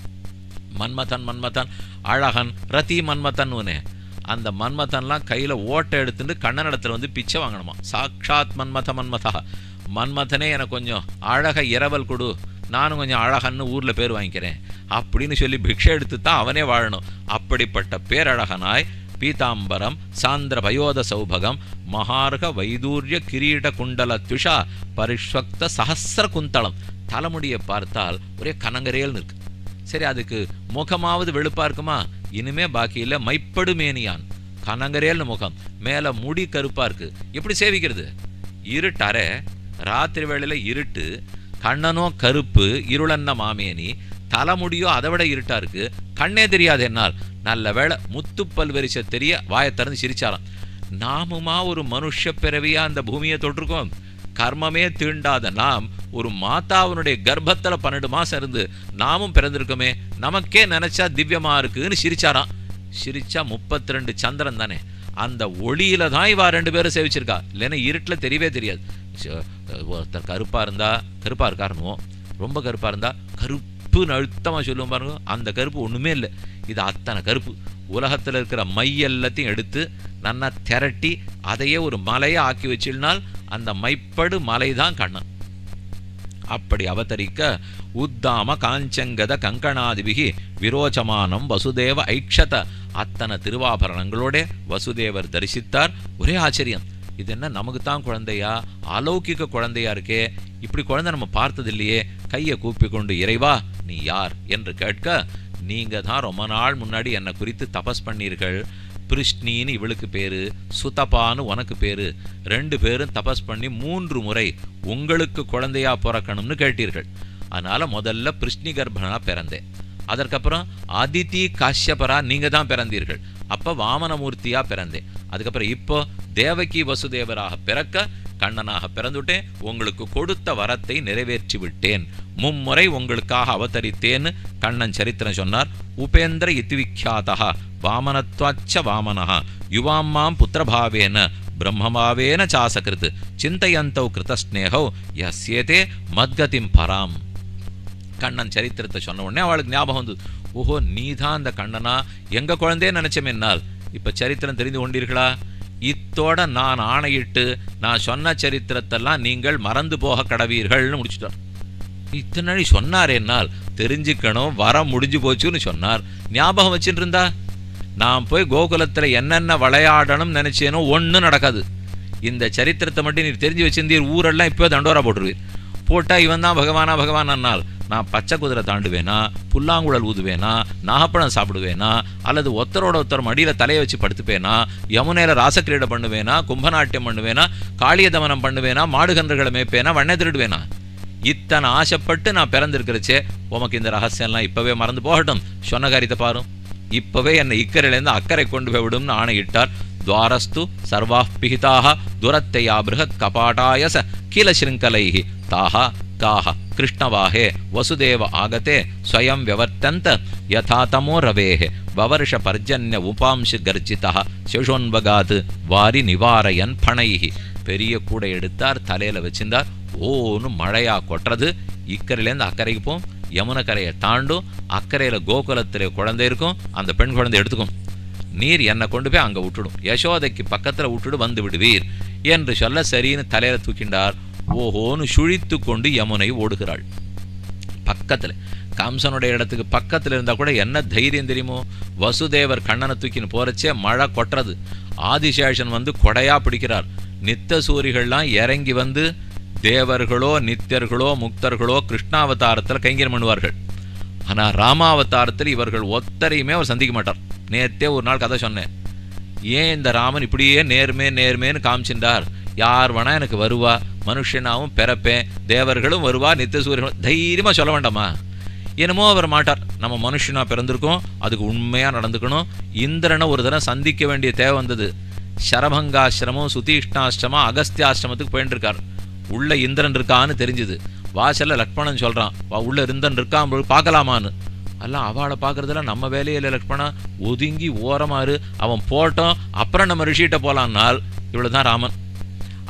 மன்மதன் மன்மதன் அழகன் ரதி மன்மதன் அந்த மன்மதன்லாம் கையில் ஓட்டை எடுத்துட்டு கண்ணனிடத்துல வந்து பிச்சை வாங்கணுமா சாட்சாத் மன்மத மன்மதா மன்மதனே எனக்கு கொஞ்சம் அழக இரவல் கொடு நானும் கொஞ்சம் அழகன்னு ஊரில் பேர் வாங்கிக்கிறேன் அப்படின்னு சொல்லி பிக்ஷை எடுத்து தான் அவனே வாழணும் அப்படிப்பட்ட பேரழகனாய் பீதாம்பரம் சாந்திர பயோத சௌபகம் மகார்க வைதூரிய கிரீட குண்டல துஷா பரிஷ்வக்த சஹசிர குந்தளம் தலைமுடியை பார்த்தால் ஒரே கனங்கரேல்னு இருக்கு சரி அதுக்கு முகமாவது வெளுப்பா இருக்குமா இனிமே பாக்கி இல்ல மைப்படு மேனியான் கனங்கரேல்னு முகம் மேல முடி கருப்பா இருக்கு எப்படி சேவிக்கிறது இருட்டறை ராத்திரி வேளையில இருட்டு கண்ணனோ கருப்பு இருளன்ன மாமேனி தலைமுடியோ அதை விட இருட்டா இருக்கு கண்ணே தெரியாது என்னால் நல்ல வேளை முத்துப்பல் வரிசை தெரிய வாயை திறந்து சிரிச்சாராம் நாமுமா ஒரு மனுஷ பிறவியா அந்த பூமியை தொட்டிருக்கோம் கர்மமே தீண்டாத நாம் ஒரு மாதாவினுடைய கர்ப்பத்துல பன்னெண்டு மாசம் இருந்து நாமும் பிறந்திருக்கோமே நமக்கே நினைச்சா திவ்யமா இருக்குன்னு சிரிச்சாராம் சிரிச்சா முப்பத்தி ரெண்டு சந்திரன் தானே அந்த ஒளியில தான் இவா ரெண்டு பேரும் சேவிச்சிருக்கா இல்லைன்னா இருட்டுல தெரியவே தெரியாது ச- ஒருத்தர் கருப்பா இருந்தா கருப்பா இருக்காருனுவோம் ரொம்ப கருப்பா இருந்தா கருப்புன்னு அழுத்தமா சொல்லுவோம் பாருங்க அந்த கருப்பு ஒண்ணுமே இல்லை இது அத்தனை கருப்பு உலகத்துல இருக்கிற மை எல்லாத்தையும் எடுத்து நன்னா திரட்டி அதையே ஒரு மலையை ஆக்கி வச்சிருந்தால் அந்த மைப்படு மலை தான் கண்ணன் அப்படி அவதரிக்க உத்தாம காஞ்சங்கத கங்கணாதிபிகி விரோச்சமானம் வசுதேவ ஐக்ஷத அத்தனை திருவாபரணங்களோட வசுதேவர் தரிசித்தார் ஒரே ஆச்சரியம் இது என்ன நமக்கு தான் குழந்தையா அலௌகிக குழந்தையா இருக்கே இப்படி குழந்தை நம்ம பார்த்தது இல்லையே கையை கூப்பி கொண்டு இறைவா நீ யார் என்று கேட்க நீங்க தான் ரொம்ப நாள் முன்னாடி என்னை குறித்து தபஸ் பண்ணீர்கள் பிருஷ்ணின்னு இவளுக்கு பேரு சுதபான்னு உனக்கு பேரு ரெண்டு பேரும் தபஸ் பண்ணி மூன்று முறை உங்களுக்கு குழந்தையா பிறக்கணும்னு கேட்டீர்கள் அதனால முதல்ல பிருஷ்ணி கர்ப்பனா பிறந்தேன் அதற்கப்புறம் அதிதி காஷ்யபரா நீங்க தான் பிறந்தீர்கள் அப்ப வாமனமூர்த்தியா பிறந்தேன் அதுக்கப்புறம் இப்போ தேவகி வசுதேவராக பிறக்க கண்ணனாக பிறந்துட்டேன் உங்களுக்கு கொடுத்த வரத்தை நிறைவேற்றி விட்டேன் மும்முறை உங்களுக்காக அவதரித்தேன்னு கண்ணன் சரித்திரம் சொன்னார் உபேந்திர இத்திவிக்யாதா வாமனத்வாச்ச வாமனः யுவாம்மாம் புத்திரபாவேன பிரம்மபாவேன சாசகிருத் சிந்தயந்தௌ கிருதஸ்நேகௌ யஸ்யேதே மத்கதிம் பராம் கண்ணன் சரித்திரத்தை சொன்ன உடனே அவளுக்கு ஞாபகம் வந்து ஓஹோ நீதான் அந்த கண்ணனா எங்க குழந்தையே நினைச்சோம் என்னால் இப்ப சரித்திரம் தெரிந்து கொண்டீர்களா இத்தோட நான் ஆணையிட்டு நான் சொன்ன சரித்திரத்தெல்லாம் நீங்கள் மறந்து போக கடவீர்கள்னு முடிச்சிட்டார் இத்தனை நாள் சொன்னார் என்னால் தெரிஞ்சுக்கணும் வர முடிஞ்சு போச்சுன்னு சொன்னார் ஞாபகம் வச்சுட்டு இருந்தா நான் போய் கோகுலத்துல என்னென்ன விளையாடணும்னு நினைச்சேனோ ஒண்ணும் நடக்காது இந்த சரித்திரத்தை மட்டும் நீர் தெரிஞ்சு வச்சிருந்தீர் ஊரெல்லாம் இப்போ தண்டோரா போட்டுருவீர் போட்டா இவன் தான் பகவானா பகவான் அன்னால் நான் பச்சை குதிரை தாண்டுவேனா புல்லாங்குழல் ஊதுவேனா நாகப்பழம் சாப்பிடுவேனா அல்லது ஒத்தரோட ஒருத்தர் மடியில தலையை வச்சு படுத்துப்பேனா யமுனையில ராசக்கிரீடை பண்ணுவேனா கும்பநாட்டியம் பண்ணுவேனா காளிய தமனம் பண்ணுவேனா மாடுகன்றுகளை மேய்ப்பேனா வண்ணை திருடுவேனா இத்தனை ஆசைப்பட்டு நான் பிறந்திருக்கிறச்சே உமக்கு இந்த ரகசியம்லாம் இப்பவே மறந்து போகட்டும் சொன்ன காரியத்தை பாரும் இப்பவே என்னை இக்கரையிலேருந்து அக்கறை கொண்டு போய் விடும்னு ஆணையிட்டார் துவாரஸ்து சர்வாः பிஹிதாக துரத்தையா பிருகத் கபாட்டாயச கீலசிருங்கலைः தாஹ காஹ கிருஷ்ணவாஹே வசுதேவ ஆகதே ஸ்வயம் வியவர்த்தந்த யதா தமோ ரவேஹ வவர்ஷ பர்ஜன்ய உபாம்சு கர்ஜிதா சிஷோன்வகாத் வாரி நிவாரயன் பணைஹி பெரிய கூடை எடுத்தார் தலையில வச்சிருந்தார் ஓன்னு மழையா கொட்டுறது இக்கரையிலேருந்து அக்கறைக்கு போம் யமுனை கரையை தாண்டும் அக்கறையில கோகுலத்திலே குழந்தை இருக்கும் அந்த பெண் குழந்தை எடுத்துக்கும் நீர் என்னை கொண்டு போய் அங்க விட்டுடும் யசோதைக்கு பக்கத்துல விட்டுடு வந்து விடுவீர் என்று சொல்ல சரின்னு தலையில தூக்கிண்டார் ஓஹோன்னு சுழித்து கொண்டு யமுனை ஓடுகிறாள் பக்கத்துல கம்சனுடைய இடத்துக்கு பக்கத்துல இருந்தா கூட என்ன தைரியம் தெரியுமோ வசுதேவர் கண்ணனை தூக்கின்னு போறச்சே மழை கொட்டுறது ஆதிசேஷன் வந்து கொடையா பிடிக்கிறார் நித்த சூரிகள்லாம் இறங்கி வந்து தேவர்களோ நித்தியர்களோ முக்தர்களோ கிருஷ்ணாவதாரத்துல கைங்கரியம் பண்ணுவார்கள் ஆனா ராமாவதாரத்தில் இவர்கள் ஒத்தரையுமே அவர் சந்திக்க மாட்டார் நேத்தே ஒரு நாள் கதை சொன்னேன் ஏன் இந்த ராமன் இப்படியே நேர்மே நேர்மேன்னு காமிச்சின்றார் யார் வேணா எனக்கு வருவா மனுஷனாவும் பிறப்பேன் தேவர்களும் வருவா நித்திய சூரியர்களும் தைரியமா சொல்ல வேண்டாமா என்னமோ அவர் மாட்டார் நம்ம மனுஷனா பிறந்திருக்கோம் அதுக்கு உண்மையா நடந்துக்கணும் இந்திரனை ஒரு தடவை சந்திக்க வேண்டிய தேவை வந்தது சரபங்காசிரமம் சுதீஷ்ணாசிரமம் அகஸ்தியாசிரமத்துக்கு போயிட்டு இருக்கார் உள்ள இந்திரன் இருக்கான்னு தெரிஞ்சுது வாசல்ல லக்ஷ்மணன் சொல்றான் வா உள்ள இருந்தன் இருக்கான் போய் பார்க்கலாமான்னு எல்லாம் அவளை பார்க்கறதுல நம்ம வேலையில லக்ஷ்மணா ஒதுங்கி ஓரமாறு அவன் போட்டோம் அப்புறம் நம்ம ரிஷிகிட்ட போலான்னால் இவ்வளவுதான் ராமன்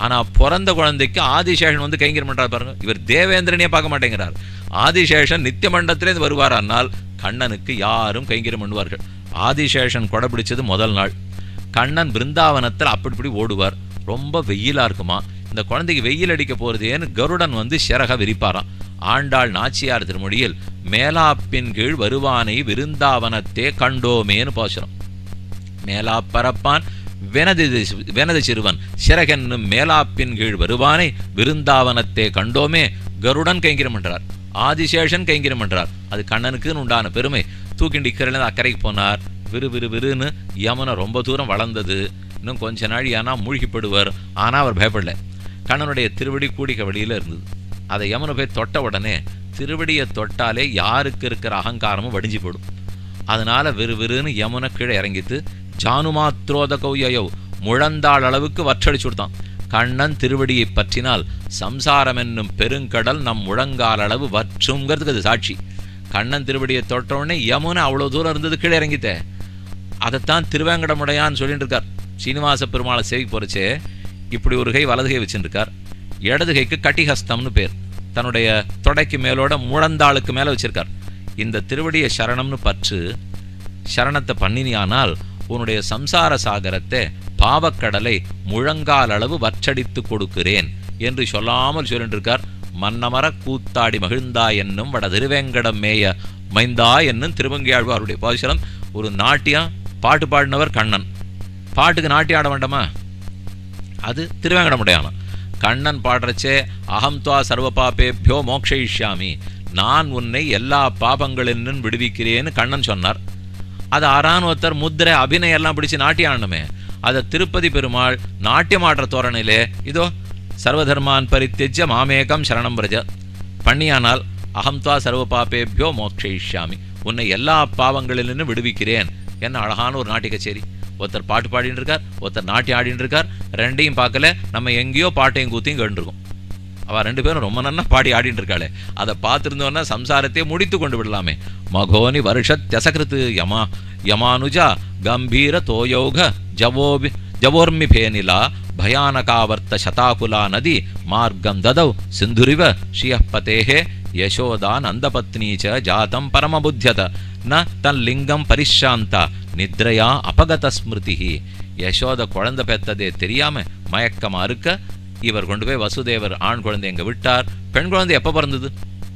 ஆனா பிறந்த குழந்தைக்கு ஆதிசேஷன் வந்து கைங்கரம் பண்றாரு பாருங்க இவர் தேவேந்திரனையே பார்க்க மாட்டேங்கிறார் ஆதிசேஷன் நித்திய மண்டலத்திலேருந்து வருவாரானால் கண்ணனுக்கு யாரும் கைங்கரம் பண்ணுவார்கள் ஆதிசேஷன் கொடை பிடிச்சது முதல் நாள் கண்ணன் பிருந்தாவனத்தில் அப்படி இப்படி ஓடுவார் ரொம்ப வெயிலா இருக்குமா இந்த குழந்தைக்கு வெயில் அடிக்க போறதேன்னு கருடன் வந்து சிறக விரிப்பாராம் ஆண்டாள் நாச்சியார் திருமொழியில் மேலாப்பின் கீழ் வருவானை விருந்தாவனத்தே கண்டோமேன்னு பாசுரம் மேலா பரப்பான் வெனது வெனது சிறுவன் சிறகென்னும் மேலாப்பின் கீழ் வருவானை விருந்தாவனத்தே கண்டோமே கருடன் கைங்கிரம் பண்றார் ஆதிசேஷன் கைங்கிரம் பண்றார் அது கண்ணனுக்குன்னு உண்டான பெருமை தூக்கிண்டி இக்கரையிலேருந்து அக்கறைக்கு போனார் விறு விறு விறுன்னு யமுனை ரொம்ப தூரம் வளர்ந்தது இன்னும் கொஞ்ச நாள் ஆனா மூழ்கிப்படுவார் ஆனா அவர் பயப்படல கண்ணனுடைய திருவடி கூடிக்க வழியில இருந்தது அதை யமுனை போய் தொட்ட உடனே திருவடியை தொட்டாலே யாருக்கு இருக்கிற அகங்காரமும் வடிஞ்சு போடும் அதனால விறு விறுன்னு யமுனை கீழே இறங்கித்து ஜானுமாத்ரோத கௌயயோ முழந்தாள் அளவுக்கு வற்றடிச்சு கொடுத்தான் கண்ணன் திருவடியை பற்றினால் சம்சாரம் என்னும் பெருங்கடல் நம் முழங்கால் அளவு வற்றுங்கிறதுக்கு அது சாட்சி கண்ணன் திருவடியை தொட்ட உடனே யமுனை அவ்வளோ தூரம் இருந்தது கீழே இறங்கித்தே அதைத்தான் திருவேங்கடமுடையான்னு சொல்லிட்டு இருக்கார் சீனிவாச பெருமாளை சேவி போறச்சே இப்படி ஒரு கை வலது கை வச்சுருக்கார் இடது கைக்கு கட்டிஹஸ்தம்னு பேர் தன்னுடைய தொடைக்கு மேலோட முழந்தாளுக்கு மேலே வச்சிருக்கார் இந்த திருவடியை சரணம்னு பற்று சரணத்தை பண்ணினியானால் உன்னுடைய சம்சார சாகரத்தை பாவக்கடலை முழங்கால் அளவு வற்றடித்து கொடுக்கிறேன் என்று சொல்லாமல் சொல்லிட்டு இருக்கார் மன்னமர கூத்தாடி மகிழ்ந்தா என்னும் வட திருவேங்கடம் மேய மைந்தா என்னும் திருவங்கியாழ்வாருடைய பாசுரம் ஒரு நாட்டியம் பாட்டு பாடினவர் கண்ணன் பாட்டுக்கு நாட்டியம் ஆட வேண்டாமா அது திருவேங்கடமுடையானம் கண்ணன் பாடுறச்சே அகம் துவா சர்வ பாபேபியோ மோக்ஷயிஷ்யாமி நான் உன்னை எல்லா பாபங்களிலும் விடுவிக்கிறேன்னு கண்ணன் சொன்னார் அது ஆறான் ஒருத்தர் முத்திரை அபிநயம் எல்லாம் பிடிச்சு நாட்டியம் ஆடணுமே அதை திருப்பதி பெருமாள் நாட்டியம் ஆடுற தோரணையிலே இதோ சர்வதர்மான் பரித்தெஜ்ய மாமேகம் சரணம் பிரஜ பண்ணியானால் அகம் துவா சர்வ பாபேபியோ மோக்ஷயிஷ்யாமி உன்னை எல்லா பாவங்களிலிருந்து விடுவிக்கிறேன் என்ன அழகான ஒரு நாட்டிய கச்சேரி ஒருத்தர் பாட்டு பாடிட்டு இருக்கார் ஒருத்தர் நாட்டியம் ஆடிட்டு இருக்கார் ரெண்டையும் பார்க்கல நம்ம எங்கேயோ பாட்டையும் கூத்தையும் கேட்டுருக்கோம் அவ ரெண்டு பேரும் ரொம்ப நன்னா பாடி ஆடிட்டு இருக்காளே அதை பார்த்துருந்தோன்னா சம்சாரத்தை முடித்து கொண்டு விடலாமே மகோனி வருஷத்யசகிருத்து யமா யமானுஜா கம்பீர தோயோக ஜவோபி ஜவோர்மி பேனிலா ಭಯಾನಕಾವರ್ತ ಶತಾಕುಲಾ ನದಿ ಮಾರ್ಗಂ ದದೌ ಸಿಂಧುರಿವ ಶ್ರಿಯಃಪತೇಃ ಯಶೋದಾ ನಂದಪತ್ನಿ ಚ ಜಾತಂ ಪರಮಬುದ್ಧ್ಯತ ನ ತನ್ಲಿಂಗಂ ಪರಿಶ್ರಾಂತ நித்ரையா அபகத ஸ்மிருதி யசோத குழந்தை பெத்ததே தெரியாம மயக்கமா இருக்க இவர் கொண்டு போய் வசுதேவர் ஆண் குழந்தை எங்க விட்டார் பெண் குழந்தை எப்ப பிறந்தது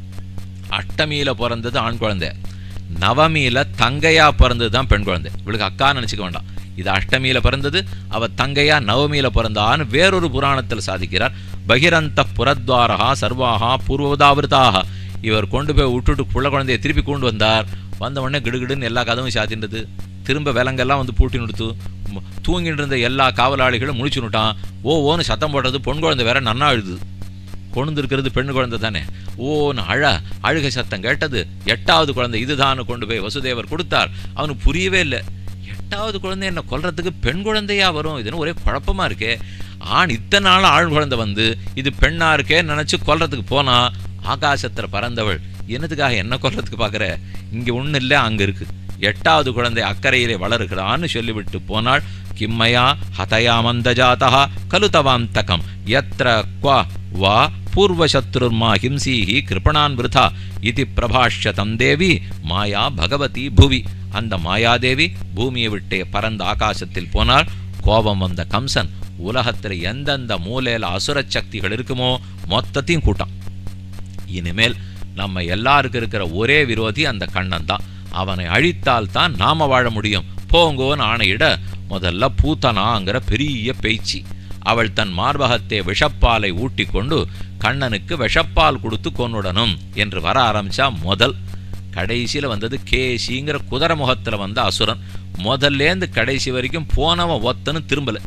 அஷ்டமியில பிறந்தது ஆண் குழந்தை நவமியில தங்கையா பிறந்தது தான் பெண் குழந்தை இவளுக்கு அக்கா நினைச்சுக்க வேண்டாம் இது அஷ்டமியில பிறந்தது அவ தங்கையா நவமியில பிறந்தான்னு வேறொரு புராணத்தில் சாதிக்கிறார் பகிரந்த புரத்வாரகா சர்வாகா பூர்வதாவிருதாக இவர் கொண்டு போய் விட்டுட்டு புள்ள குழந்தையை திருப்பி கொண்டு வந்தார் வந்த உடனே கிடுகிடுன்னு எல்லா கதவும் சாத்தின்றது திரும்ப விலங்கெல்லாம் வந்து பூட்டி நிறுத்து ம- தூங்கிட்டு இருந்த எல்லா காவலாளிகளும் முழிச்சு விட்டான் ஓ ஓன்னு சத்தம் போடுறது பொன் குழந்தை வேற நன்னா அழுது கொண்டு இருக்கிறது பெண் குழந்தை தானே ஓன்னு அழ அழுகை சத்தம் கேட்டது எட்டாவது குழந்தை இதுதான்னு கொண்டு போய் வசுதேவர் கொடுத்தார் அவனுக்கு புரியவே இல்லை எட்டாவது குழந்தை என்ன கொல்றதுக்கு பெண் குழந்தையா வரும் இதுன்னு ஒரே குழப்பமா இருக்கே ஆண் இத்தனை நாள் ஆண் குழந்தை வந்து இது பெண்ணா இருக்கேன்னு நினைச்சு கொல்றதுக்கு போனா ஆகாசத்துல பறந்தவள் என்னத்துக்காக என்ன கொல்றதுக்கு பார்க்கற இங்க ஒண்ணு இல்லை அங்க இருக்கு எட்டாவது குழந்தை அக்கறையிலே வளருகிறான்னு சொல்லிவிட்டு போனாள் கிம்மயா ஹதயா மந்தஜாதா கலு தவாம் தகம் யத்ர குவ வா பூர்வசத்ருர்மா ஹிம்சீஹி கிருபணான் விருதா இது பிரபாஷ்யதம் தேவி மாயா பகவதி புவி அந்த மாயாதேவி பூமியை விட்டே பறந்த ஆகாசத்தில் போனால் கோபம் வந்த கம்சன் உலகத்தில் எந்தெந்த மூலையில அசுர சக்திகள் இருக்குமோ மொத்தத்தையும் கூட்டான் இனிமேல் நம்ம எல்லாருக்கும் இருக்கிற ஒரே விரோதி அந்த கண்ணன் தான் அவனை அழித்தால் தான் நாம வாழ முடியும் போங்கோன்னு ஆணையிட முதல்ல பூத்தனாங்கிற பெரிய பேய்ச்சி அவள் தன் மார்பகத்தை விஷப்பாலை ஊட்டி கொண்டு கண்ணனுக்கு விஷப்பால் கொடுத்து கொன்னுடணும் என்று வர ஆரம்பிச்சா முதல் கடைசியில வந்தது கேசிங்கிற குதிரை முகத்துல வந்த அசுரன் முதல்லேந்து கடைசி வரைக்கும் போனவன் ஒத்தன்னு திரும்பல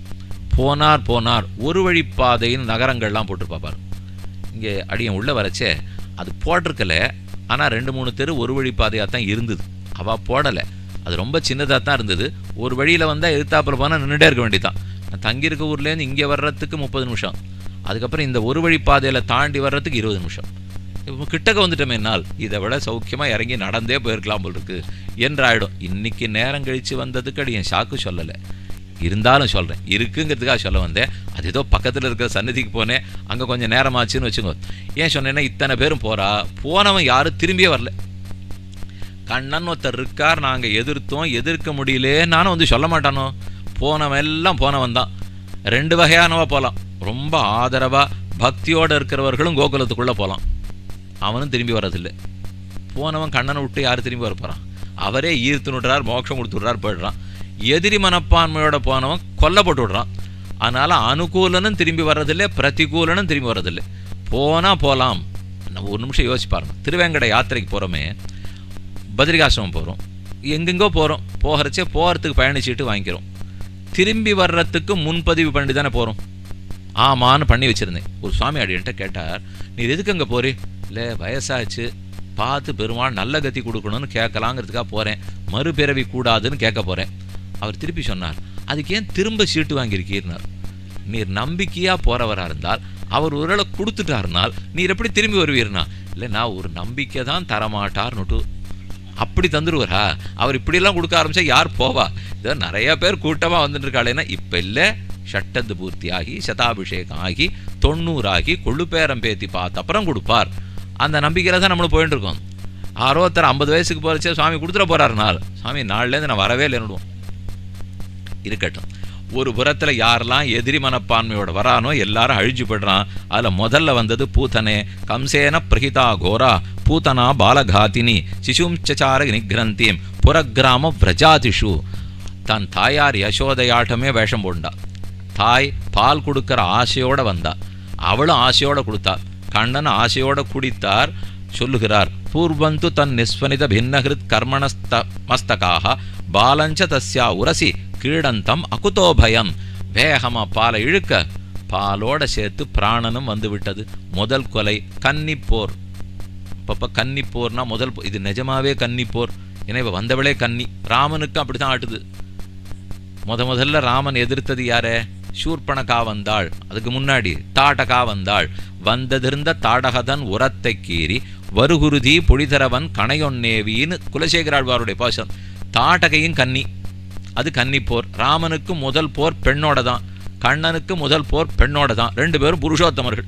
போனார் போனார் ஒரு வழி பாதையின் நகரங்கள்லாம் போட்டிருப்பா பாரு இங்கே அடியன் உள்ள வரச்சே அது போட்டிருக்கல ஆனா ரெண்டு மூணு தெரு ஒரு வழி பாதையாக தான் இருந்தது அவ போடல அது ரொம்ப சின்னதாக தான் இருந்தது ஒரு வழியில வந்தா எதிர்த்தாப்புல போனா நின்றுட்டே இருக்க வேண்டியதான் நான் தங்கியிருக்க ஊர்லேருந்து இங்கே வர்றதுக்கு முப்பது நிமிஷம் அதுக்கப்புறம் இந்த ஒரு வழி பாதையில தாண்டி வர்றதுக்கு இருபது நிமிஷம் இப்போ கிட்டக்க வந்துட்டோமே என்னால் இதை விட சௌக்கியமா இறங்கி நடந்தே போயிருக்கலாம் போல் இருக்கு என்றாயிடும் இன்னைக்கு நேரம் கழிச்சு வந்ததுக்கு அடி என் ஷாக்கு சொல்லலை இருந்தாலும் சொல்கிறேன் இருக்குங்கிறதுக்காக சொல்ல வந்தேன் அது ஏதோ பக்கத்தில் இருக்கிற சன்னதிக்கு போனேன் அங்கே கொஞ்சம் நேரமாச்சுன்னு வச்சுக்கோ ஏன் சொன்னேன்னா இத்தனை பேரும் போகிறா போனவன் யாரும் திரும்பியே வரல கண்ணன் ஒருத்தர் இருக்கார் நாங்கள் எதிர்த்தோம் எதிர்க்க முடியலே நானும் வந்து சொல்ல மாட்டானோ போனவன் எல்லாம் போனவன் தான் ரெண்டு வகையானவா போகலாம் ரொம்ப ஆதரவாக பக்தியோடு இருக்கிறவர்களும் கோகுலத்துக்குள்ளே போகலாம் அவனும் திரும்பி வர்றதில்லை போனவன் கண்ணனை விட்டு யார் திரும்பி வர போகிறான் அவரே ஈர்த்து விடுறார் மோட்சம் கொடுத்து விடுறார் போயிடுறான் எதிரி மனப்பான்மையோட போனவன் கொல்லப்பட்டு விடுறான் அதனால் அனுகூலனும் திரும்பி வர்றதில்லை பிரதிகூலனும் திரும்பி வர்றதில்லை போனால் போகலாம் நம்ம ஒரு நிமிஷம் யோசிச்சு பாருங்க திருவேங்கட யாத்திரைக்கு போகிறோமே பத்ரிகாசிரமம் போகிறோம் எங்கெங்கோ போகிறோம் போகிறச்சே போகிறதுக்கு பயணிச்சுட்டு வாங்கிக்கிறோம் திரும்பி வர்றதுக்கு முன்பதிவு பண்ணி தானே போகிறோம் ஆமான்னு பண்ணி வச்சுருந்தேன் ஒரு சுவாமி அடியன்ட்ட கேட்டார் நீ எதுக்கு அங்கே போறே இல்லை வயசாச்சு பார்த்து பெருமாள் நல்ல கதி கொடுக்கணும்னு கேட்கலாங்கிறதுக்காக போகிறேன் மறுபிறவி கூடாதுன்னு கேட்க போகிறேன் அவர் திருப்பி சொன்னார் அதுக்கு ஏன் திரும்ப சீட்டு வாங்கியிருக்கீர்னார் நீர் நம்பிக்கையாக போகிறவராக இருந்தால் அவர் ஒருவேளை கொடுத்துட்டாருனால் நீர் எப்படி திரும்பி வருவீர்னா இல்லை நான் ஒரு நம்பிக்கை தான் தரமாட்டார்னுட்டு அப்படி தந்துடுவாரா அவர் இப்படியெல்லாம் கொடுக்க ஆரம்பிச்சா யார் போவா இதோ நிறைய பேர் கூட்டமாக வந்துட்டு இருக்காளேன்னா இப்போ இல்லை ஷட்டத்து பூர்த்தி ஆகி சதாபிஷேகம் ஆகி தொண்ணூறாகி கொள்ளுப்பேரம் பேத்தி பார்த்த அப்புறம் கொடுப்பார் அந்த நம்பிக்கையில் தான் நம்மளும் போயிட்டு இருக்கோம் அறுபத்தர் ஐம்பது வயசுக்கு போகிறச்சே சுவாமி கொடுத்துட போறாரு நாள் சுவாமி நாள்லேருந்து நான் வரவே இல்லைன்னுடுவோம் இருக்கட்டும் ஒரு புறத்தில் யாரெல்லாம் எதிரி மனப்பான்மையோட வரானோ எல்லாரும் அழிஞ்சு போயிடுறான் அதில் முதல்ல வந்தது பூத்தனே கம்சேன பிரகிதா கோரா பூத்தனா பாலகாத்தினி சிசும் சச்சார நிகிரந்தீம் புறக்கிராம பிரஜாதிஷு தன் தாயார் யசோதையாட்டமே வேஷம் போண்டா தாய் பால் கொடுக்கிற ஆசையோட வந்தா அவளும் ஆசையோட கொடுத்தா கண்ணன் ஆசையோட குடித்தார் சொல்லுகிறார் பூர்வந்து தன் நிஸ்வனித பின்னகிருத் கர்மணஸ்த மஸ்தகாக பாலஞ்ச தஸ்யா உரசி கீழந்தம் அகுதோ பயம் வேகமா பாலை இழுக்க பாலோட சேர்த்து பிராணனும் வந்து விட்டது முதல் கொலை கன்னிப்போர் அப்பப்போ கன்னிப்போர்னா முதல் போ- இது நிஜமாவே கன்னிப்போர் ஏன்னா இவ வந்தவளே கன்னி ராமனுக்கு அப்படித்தான் ஆட்டுது முத முதல்ல ராமன் எதிர்த்தது யாரே சூர்பணகா வந்தாள் அதுக்கு முன்னாடி தாடகா வந்தாள் வந்ததிருந்த தாடகதன் உரத்தை கீறி வருகுருதி பொழிதரவன் கணையொன்னேவின்னு குலசேகராழ்வாருடைய பாசம் தாடகையும் கன்னி அது கன்னிப்போர் ராமனுக்கு முதல் போர் பெண்ணோட தான் கண்ணனுக்கு முதல் போர் பெண்ணோட தான் ரெண்டு பேரும் புருஷோத்தமர்கள்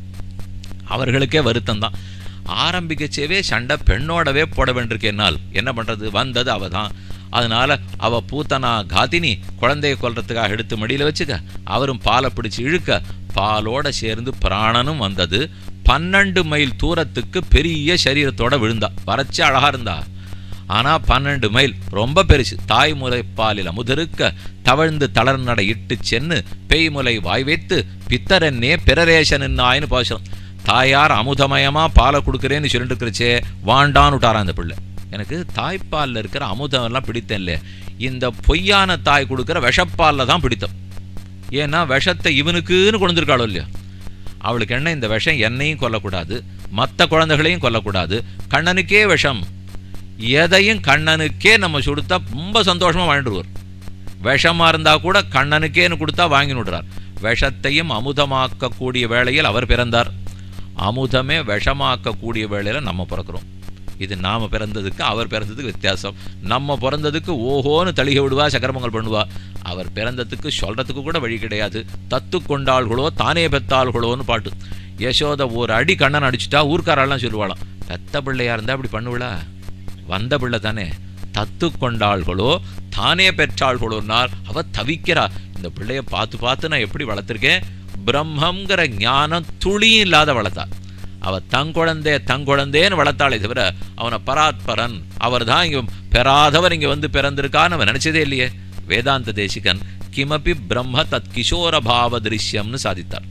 அவர்களுக்கே வருத்தம் தான் ஆரம்பிக்கச்சேவே சண்டை பெண்ணோடவே போட வேண்டியிருக்கேனால் என்ன பண்றது வந்தது அவ தான் அதனால அவ பூத்தனா காத்தினி குழந்தையை கொல்றதுக்காக எடுத்து மடியில வச்சுக்க அவரும் பாலை பிடிச்சு இழுக்க பாலோட சேர்ந்து பிராணனும் வந்தது பன்னெண்டு மைல் தூரத்துக்கு பெரிய சரீரத்தோட விழுந்தா வறட்சி அழகா இருந்தா ஆனா பன்னெண்டு மைல் ரொம்ப பெருசு தாய்முலை பாலில் அமுதிருக்க தவழ்ந்து தளர்நடை இட்டு சென்னு பேய்முலை வாய் வைத்து பித்தரன்னே பிறரேசனின்னாயின்னு பாசம் தாயார் அமுதமயமா பாலை கொடுக்குறேன்னு சொல்லிட்டு இருக்கிறச்சே வாண்டான்னு விட்டாராம் அந்த பிள்ளை எனக்கு தாய்ப்பாலில் இருக்கிற அமுதம் எல்லாம் பிடித்தம் இல்லையே இந்த பொய்யான தாய் கொடுக்குற விஷப்பாலில் தான் பிடித்தம் ஏன்னா விஷத்தை இவனுக்குன்னு கொண்டிருக்காளோ இல்லையா அவளுக்கு என்ன இந்த விஷம் என்னையும் கொல்லக்கூடாது மற்ற குழந்தைகளையும் கொல்லக்கூடாது கண்ணனுக்கே விஷம் எதையும் கண்ணனுக்கே நம்ம சுடுத்தா ரொம்ப சந்தோஷமா வாழ்ந்துருவார் விஷமா இருந்தா கூட கண்ணனுக்கேன்னு கொடுத்தா வாங்கி விடுறார் விஷத்தையும் அமுதமாக்கக்கூடிய வேளையில் அவர் பிறந்தார் அமுதமே விஷமாக்கக்கூடிய வேளையில நம்ம பிறக்கிறோம் இது நாம பிறந்ததுக்கு அவர் பிறந்ததுக்கு வித்தியாசம் நம்ம பிறந்ததுக்கு ஓஹோன்னு தளிக விடுவா சக்கரமங்கள் பண்ணுவா அவர் பிறந்ததுக்கு சொல்றதுக்கு கூட வழி கிடையாது தத்து கொண்டாள்களோ தானே பெத்தாள்களோன்னு பாட்டு யசோத ஒரு அடி கண்ணன் அடிச்சுட்டா ஊர்க்காரெல்லாம் சொல்லுவாளாம் பெத்த பிள்ளையா இருந்தா அப்படி பண்ணுவளா வந்த பிள்ளை தானே தத்து கொண்டாள்களோ தானே பெற்றாள்களோனால் அவ தவிக்கிறா இந்த பிள்ளைய பார்த்து பார்த்து நான் எப்படி வளர்த்துருக்கேன் பிரம்மங்கிற ஞானம் துளியும் இல்லாத வளர்த்தா அவ தங்குழந்தே தங்குழந்தேன்னு வளர்த்தாளே தவிர அவனை பராத்பரன் அவர் தான் இங்க பெறாதவர் இங்க வந்து பிறந்திருக்கான்னு அவன் நினைச்சதே இல்லையே வேதாந்த தேசிகன் கிமபி பிரம்ம தத் கிஷோர பாவ திருஷ்யம்னு சாதித்தார்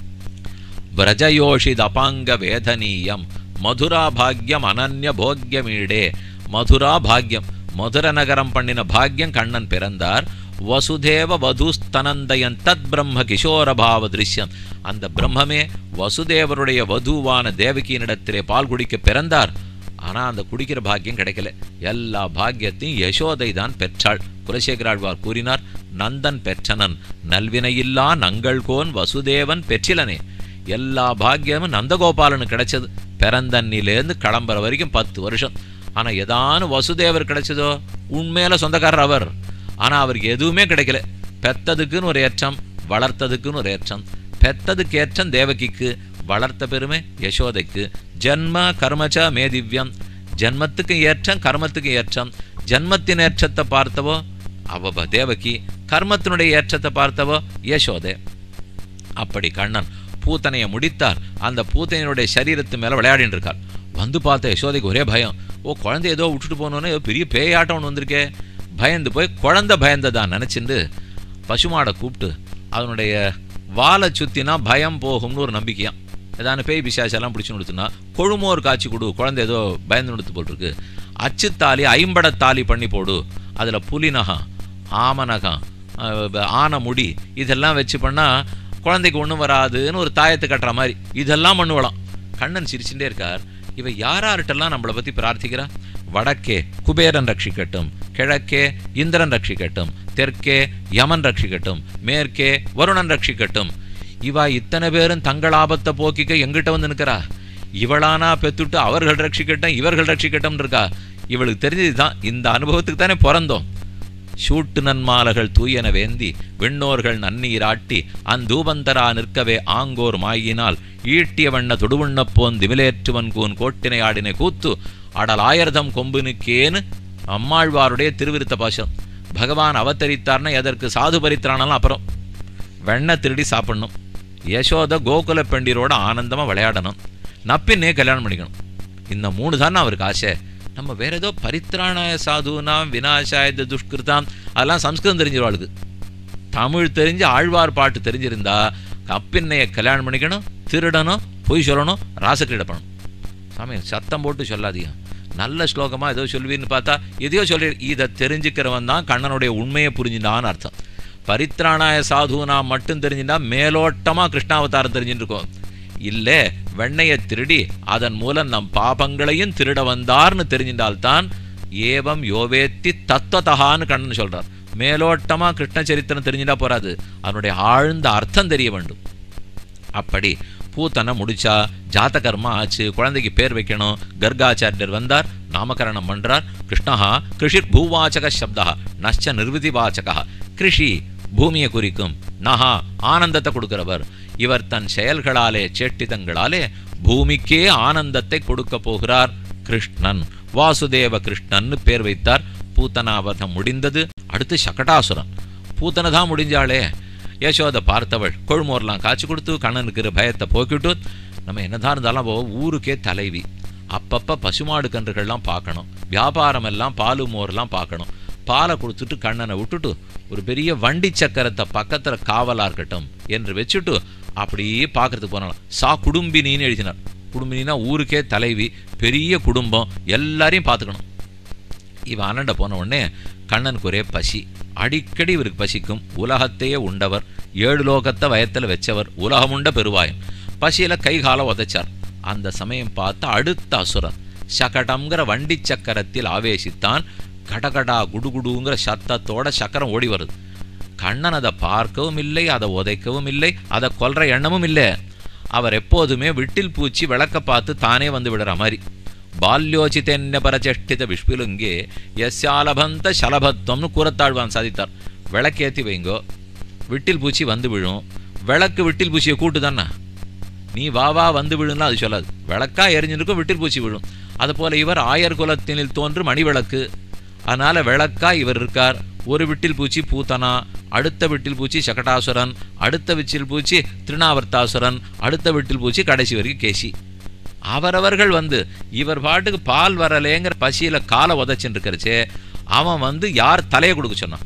விரஜயோஷித் அபாங்க வேதனீயம் மதுரா பாக்யம் அனன்ய போக்யமீடே மதுரா பாக்யம் மதுர நகரம் பண்ணின பாக்யம் கண்ணன் பிறந்தார் வசுதேவ வதுஸ்தனந்தயன் தத் பிரம்ம கிஷோர பாவ திருஷ்யம் அந்த பிரம்மமே வசுதேவருடைய வதுவான தேவகியினிடத்திலே பால் குடிக்க பிறந்தார் ஆனா அந்த குடிக்கிற பாக்கியம் கிடைக்கல எல்லா பாக்கியத்தையும் யசோதை தான் பெற்றாள் குலசேகராழ்வார் கூறினார் நந்தன் பெற்றனன் நல்வினையில்லா நங்கள்கோன் வசுதேவன் பெற்றிலனே எல்லா பாக்கியமும் நந்தகோபாலனுக்கு கிடைச்சது பிறந்தன்னிலேருந்து கிளம்புற வரைக்கும் பத்து வருஷம் ஆனா ஏதானு வசுதேவர் கிடைச்சதோ உண்மையில சொந்தக்காரர் அவர் ஆனா அவருக்கு எதுவுமே கிடைக்கல பெத்ததுக்குன்னு ஒரு ஏற்றம் வளர்த்ததுக்குன்னு ஒரு ஏற்றம் பெத்ததுக்கு ஏற்றம் தேவகிக்கு வளர்த்த பெருமை யசோதைக்கு ஜென்ம கர்மச்ச மே திவ்யம் ஜென்மத்துக்கு ஏற்றம் கர்மத்துக்கு ஏற்றம் ஜென்மத்தின் ஏற்றத்தை பார்த்தவோ அவ ப- தேவகி கர்மத்தினுடைய ஏற்றத்தை பார்த்தவோ யசோதை அப்படி கண்ணன் பூத்தனையை முடித்தார் அந்த பூத்தனையுடைய சரீரத்து மேல விளையாடிட்டு இருக்கார் வந்து பார்த்த யசோதைக்கு ஒரே பயம் ஓ குழந்தை ஏதோ விட்டுட்டு போனோன்னு ஏதோ பெரிய பேயாட்டம் ஒன்று வந்திருக்கே பயந்து போய் குழந்தை பயந்ததான் நினைச்சிண்டு பசுமாடை கூப்பிட்டு அதனுடைய வாலை சுத்தினா பயம் போகும்னு ஒரு நம்பிக்கையாம் ஏதான பேய் பிசாசெல்லாம் பிடிச்சு கொடுத்துனா கொழுமோர் காய்ச்சி கொடு குழந்தை ஏதோ பயந்து கொடுத்து போட்டிருக்கு அச்சுத்தாலி ஐம்படத்தாலி பண்ணி போடு அதுல புலிநகம் ஆமநகம் அஹ் ஆனை முடி இதெல்லாம் வச்சு பண்ணா குழந்தைக்கு ஒண்ணும் வராதுன்னு ஒரு தாயத்தை கட்டுற மாதிரி இதெல்லாம் பண்ணுவலாம் கண்ணன் சிரிச்சுட்டே இருக்கார் இவ யாரார்ட்டெல்லாம் நம்மளை பத்தி பிரார்த்திக்கிறா வடக்கே குபேரன் ரட்சிக்கட்டும் கிழக்கே இந்திரன் ரட்சிக்கட்டும் தெற்கே யமன் ரட்சிக்கட்டும் மேற்கே வருணன் ரட்சிக்கட்டும் இவா இத்தனை பேரும் தங்கள் ஆபத்தை போக்கிக்க எங்கிட்ட வந்து நிற்கிறா இவளானா பெத்துட்டு அவர்கள் ரட்சிக்கட்டும் இவர்கள் ரட்சிக்கட்டும் இருக்கா இவளுக்கு தெரிஞ்சதுதான் இந்த அனுபவத்துக்கு தானே பிறந்தோம் சூட்டு நன்மாலகள் தூயன வேந்தி விண்ணோர்கள் நன்னீராட்டி அந்தூபந்தரா நிற்கவே ஆங்கோர் மாயினால் ஈட்டிய வண்ண தொடுவண்ணப் போன் திமிலேற்றுவன் கூன் கோட்டினை ஆடினை கூத்து அடலாயர்தம் கொம்புனுக்கேன்னு அம்மாழ்வாருடைய திருவிருத்த பாசம் பகவான் அவதரித்தார்னா எதற்கு சாது பரித்திரானாலும் அப்புறம் வெண்ணெய் திருடி சாப்பிடணும் யசோத கோகுல பெண்டிரோட ஆனந்தமா விளையாடணும் நப்பின்னே கல்யாணம் பண்ணிக்கணும் இந்த மூணு தானே அவருக்கு ஆசை நம்ம வேற ஏதோ பரித்ராணாய சாதுனாம் வினாசாய துஷ்கிருதாம் அதெல்லாம் சம்ஸ்கிருதம் தெரிஞ்சிருவாளுக்கு தமிழ் தெரிஞ்சு ஆழ்வார் பாட்டு தெரிஞ்சிருந்தா கப்பின்னைய கல்யாணம் பண்ணிக்கணும் திருடணும் பொய் சொல்லணும் ராசக்கிரீட பண்ணணும் சாமி சத்தம் போட்டு சொல்லாதீங்க நல்ல ஸ்லோகமா ஏதோ சொல்லுவீன்னு பார்த்தா எதையோ சொல்லி இதை தெரிஞ்சுக்கிறவன் தான் கண்ணனுடைய உண்மையை புரிஞ்சுட்டான்னு அர்த்தம் பரித்ராணாய சாதுனா மட்டும் தெரிஞ்சுட்டா மேலோட்டமா கிருஷ்ணாவதாரம் தெரிஞ்சுட்டு இருக்கோம் இல்ல வெண்ணையை திருடி அதன் மூலம் நம் பாபங்களையும் திருட வந்தார்னு தெரிஞ்சின்றால்தான் ஏவம் யோவேத்தி தத்துவத்தகான்னு கண்ணன் சொல்றார் மேலோட்டமா கிருஷ்ண சரித்திரம் தெரிஞ்சுட்டா போறாது அதனுடைய ஆழ்ந்த அர்த்தம் தெரிய வேண்டும் அப்படி பூத்தனை முடிச்சா ஜாத்தகர்மா ஆச்சு குழந்தைக்கு பேர் வைக்கணும் கர்காச்சாரியர் வந்தார் நாமகரணம் பண்றார் கிருஷ்ணஹா கிருஷிர் பூவாச்சக சப்தா நஷ்ட நிர்விதி வாச்சகா கிருஷி பூமியை குறிக்கும் நஹா ஆனந்தத்தை கொடுக்கிறவர் இவர் தன் செயல்களாலே சேட்டிதங்களாலே பூமிக்கே ஆனந்தத்தை கொடுக்க போகிறார் கிருஷ்ணன் வாசுதேவ கிருஷ்ணன்னு பேர் வைத்தார் பூத்தனாவதம் முடிந்தது அடுத்து சகடாசுரன் பூத்தனை தான் முடிஞ்சாளே யசோதை பார்த்தவள் கொழுமோர்லாம் காய்ச்சி கொடுத்து கண்ணனுக்கு இருக்கிற பயத்தை போக்கிட்டு நம்ம என்னதான் இருந்தாலும் அவ ஊருக்கே தலைவி அப்பப்ப பசுமாடு கன்றுகள்லாம் பார்க்கணும் வியாபாரம் எல்லாம் பாலு மோர்லாம் பார்க்கணும் பாலை கொடுத்துட்டு கண்ணனை விட்டுட்டு ஒரு பெரிய வண்டி சக்கரத்தை பக்கத்துல காவலா இருக்கட்டும் என்று வச்சுட்டு அப்படியே பார்க்கறதுக்கு போனாலும் சா குடும்பினின்னு எழுதினார் குடும்பினா ஊருக்கே தலைவி பெரிய குடும்பம் எல்லாரையும் பார்த்துக்கணும் இவன் அண்ணண்ட போன உடனே கண்ணனுக்கு ஒரே பசி அடிக்கடி இவருக்கு பசிக்கும் உலகத்தையே உண்டவர் ஏழு லோகத்தை வயத்துல வச்சவர் உலகமுண்ட பெருவாயம் பசியில கை கால உதைச்சார் அந்த சமயம் பார்த்து அடுத்த அசுரன் சகடம்ங்கிற வண்டி சக்கரத்தில் ஆவேசித்தான் கடகடா குடுகுடுங்கிற சத்தத்தோட சக்கரம் ஓடி வருது கண்ணன் அதை பார்க்கவும் இல்லை அதை உதைக்கவும் இல்லை அதை கொல்ற எண்ணமும் இல்லை அவர் எப்போதுமே விட்டில் பூச்சி விளக்க பார்த்து தானே வந்து விடுற மாதிரி பால்யோச்சிதென்ன பரச்சஷ்டித விஷ்பிலுங்கே எஸ்யாலபந்த சலபத்வம்னு கூறத்தாழ்வான் சாதித்தார் விளக்கேத்தி வைங்கோ விட்டில் பூச்சி வந்து விழும் விளக்கு விட்டில் பூச்சியை கூட்டு தானே நீ வா வா வந்து விழுன்னா அது சொல்லாது விளக்கா எரிஞ்சிருக்கும் விட்டில் பூச்சி விழும் அதுபோல இவர் ஆயர் குலத்தினில் தோன்று மணி விளக்கு அதனால விளக்கா இவர் இருக்கார் ஒரு விட்டில் பூச்சி பூத்தனா அடுத்த விட்டில் பூச்சி சகடாசுரன் அடுத்த விச்சில் பூச்சி திருநாவர்த்தாசுரன் அடுத்த விட்டில் பூச்சி கடைசி வரைக்கும் கேசி அவரவர்கள் வந்து இவர் பாட்டுக்கு பால் வரலேங்கிற பசியில காலை உதச்சின்னு இருக்கிறச்சே அவன் வந்து யார் தலையை கொடுக்க சொன்னான்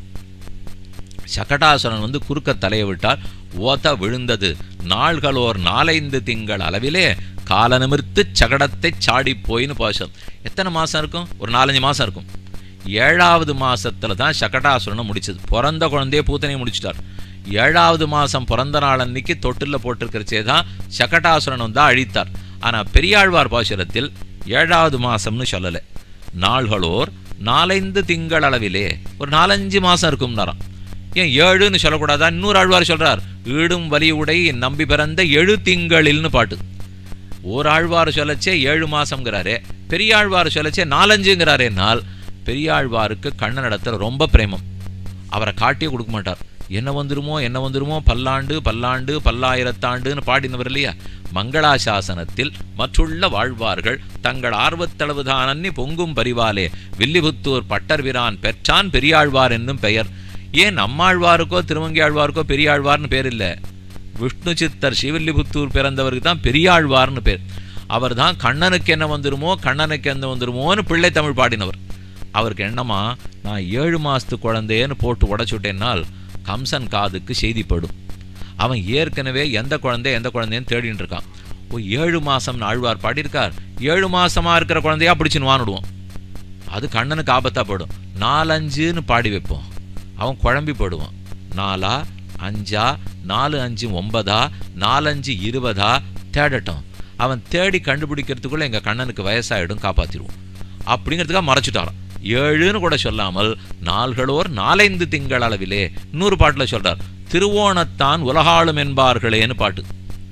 சகடாசுரன் வந்து குறுக்க தலையை விட்டார் ஓத விழுந்தது நாள்களோர் நாலைந்து திங்கள் அளவிலே கால நிமிர்த்து சகடத்தை சாடி போயின்னு பாசம் எத்தனை மாசம் இருக்கும் ஒரு நாலஞ்சு மாசம் இருக்கும் ஏழாவது மாசத்துல தான் சகடாசுரனை முடிச்சது பிறந்த குழந்தைய பூத்தனை முடிச்சிட்டார் ஏழாவது மாசம் பிறந்த நாள் அன்னைக்கு தொட்டில்ல போட்டிருக்கிறச்சே தான் சகடாசுரன் வந்து அழித்தார் ஆனா பெரியாழ்வார் பாசுரத்தில் ஏழாவது மாசம்னு சொல்லலை நாள்களோர் நாலைந்து திங்கள் அளவிலே ஒரு நாலஞ்சு மாசம் இருக்கும்னாராம் ஏன் ஏழுன்னு சொல்லக்கூடாதா இன்னொரு ஆழ்வார் சொல்றார் ஈடும் வலியுடை நம்பி பிறந்த எழு திங்களில்னு பாட்டு ஒரு ஆழ்வார் சொல்லச்சே ஏழு மாசம்ங்கிறாரே பெரியாழ்வார் சொல்லச்சே நாலஞ்சுங்கிறாரே நாள் பெரியாழ்வாருக்கு கண்ணனிடத்துல ரொம்ப பிரேமம் அவரை காட்டியே கொடுக்க மாட்டார் என்ன வந்துருமோ என்ன வந்துருமோ பல்லாண்டு பல்லாண்டு பல்லாயிரத்தாண்டுன்னு பாடினவர் இல்லையா மங்களாசாசனத்தில் மற்றுள்ள வாழ்வார்கள் தங்கள் ஆர்வத்தளவுதான் அன்னி பொங்கும் பரிவாலே வில்லிபுத்தூர் பட்டர்விரான் பெற்றான் பெரியாழ்வார் என்னும் பெயர் ஏன் நம்மாழ்வாருக்கோ திருமங்கியாழ்வாருக்கோ பெரியாழ்வார்னு பேர் இல்லை விஷ்ணு சித்தர் ஸ்ரீவில்லிபுத்தூர் பிறந்தவருக்கு தான் பெரியாழ்வார்னு பேர் அவர் தான் கண்ணனுக்கு என்ன வந்துருமோ கண்ணனுக்கு என்ன வந்துருமோன்னு பிள்ளை தமிழ் பாடினவர் அவருக்கு என்னமா நான் ஏழு மாசத்து குழந்தையன்னு போட்டு உடச்சுட்டேன்னால் கம்சன் காதுக்கு செய்திப்படும் அவன் ஏற்கனவே எந்த குழந்தை எந்த குழந்தைன்னு தேடின்னு இருக்கான் ஓ ஏழு மாசம்னு ஆழ்வார் பாடியிருக்கார் ஏழு மாசமா இருக்கிற குழந்தையா பிடிச்சின்னு வானுடுவோம் அது கண்ணனுக்கு ஆபத்தா போடும் நாலஞ்சுன்னு பாடி வைப்போம் அவன் குழம்பி போடுவான் நாலா அஞ்சா நாலு அஞ்சு ஒன்பதா நாலஞ்சு இருபதா தேடட்டும் அவன் தேடி கண்டுபிடிக்கிறதுக்குள்ள எங்க கண்ணனுக்கு வயசாயிடும் காப்பாத்திடுவோம் அப்படிங்கிறதுக்காக மறைச்சிட்டாராம் ஏழுன்னு கூட சொல்லாமல் நாள்களோர் நாலைந்து திங்கள் அளவிலே இன்னொரு பாட்டுல சொல்றார் திருவோணத்தான் உலகாளும் என்பார்களேன்னு பாட்டு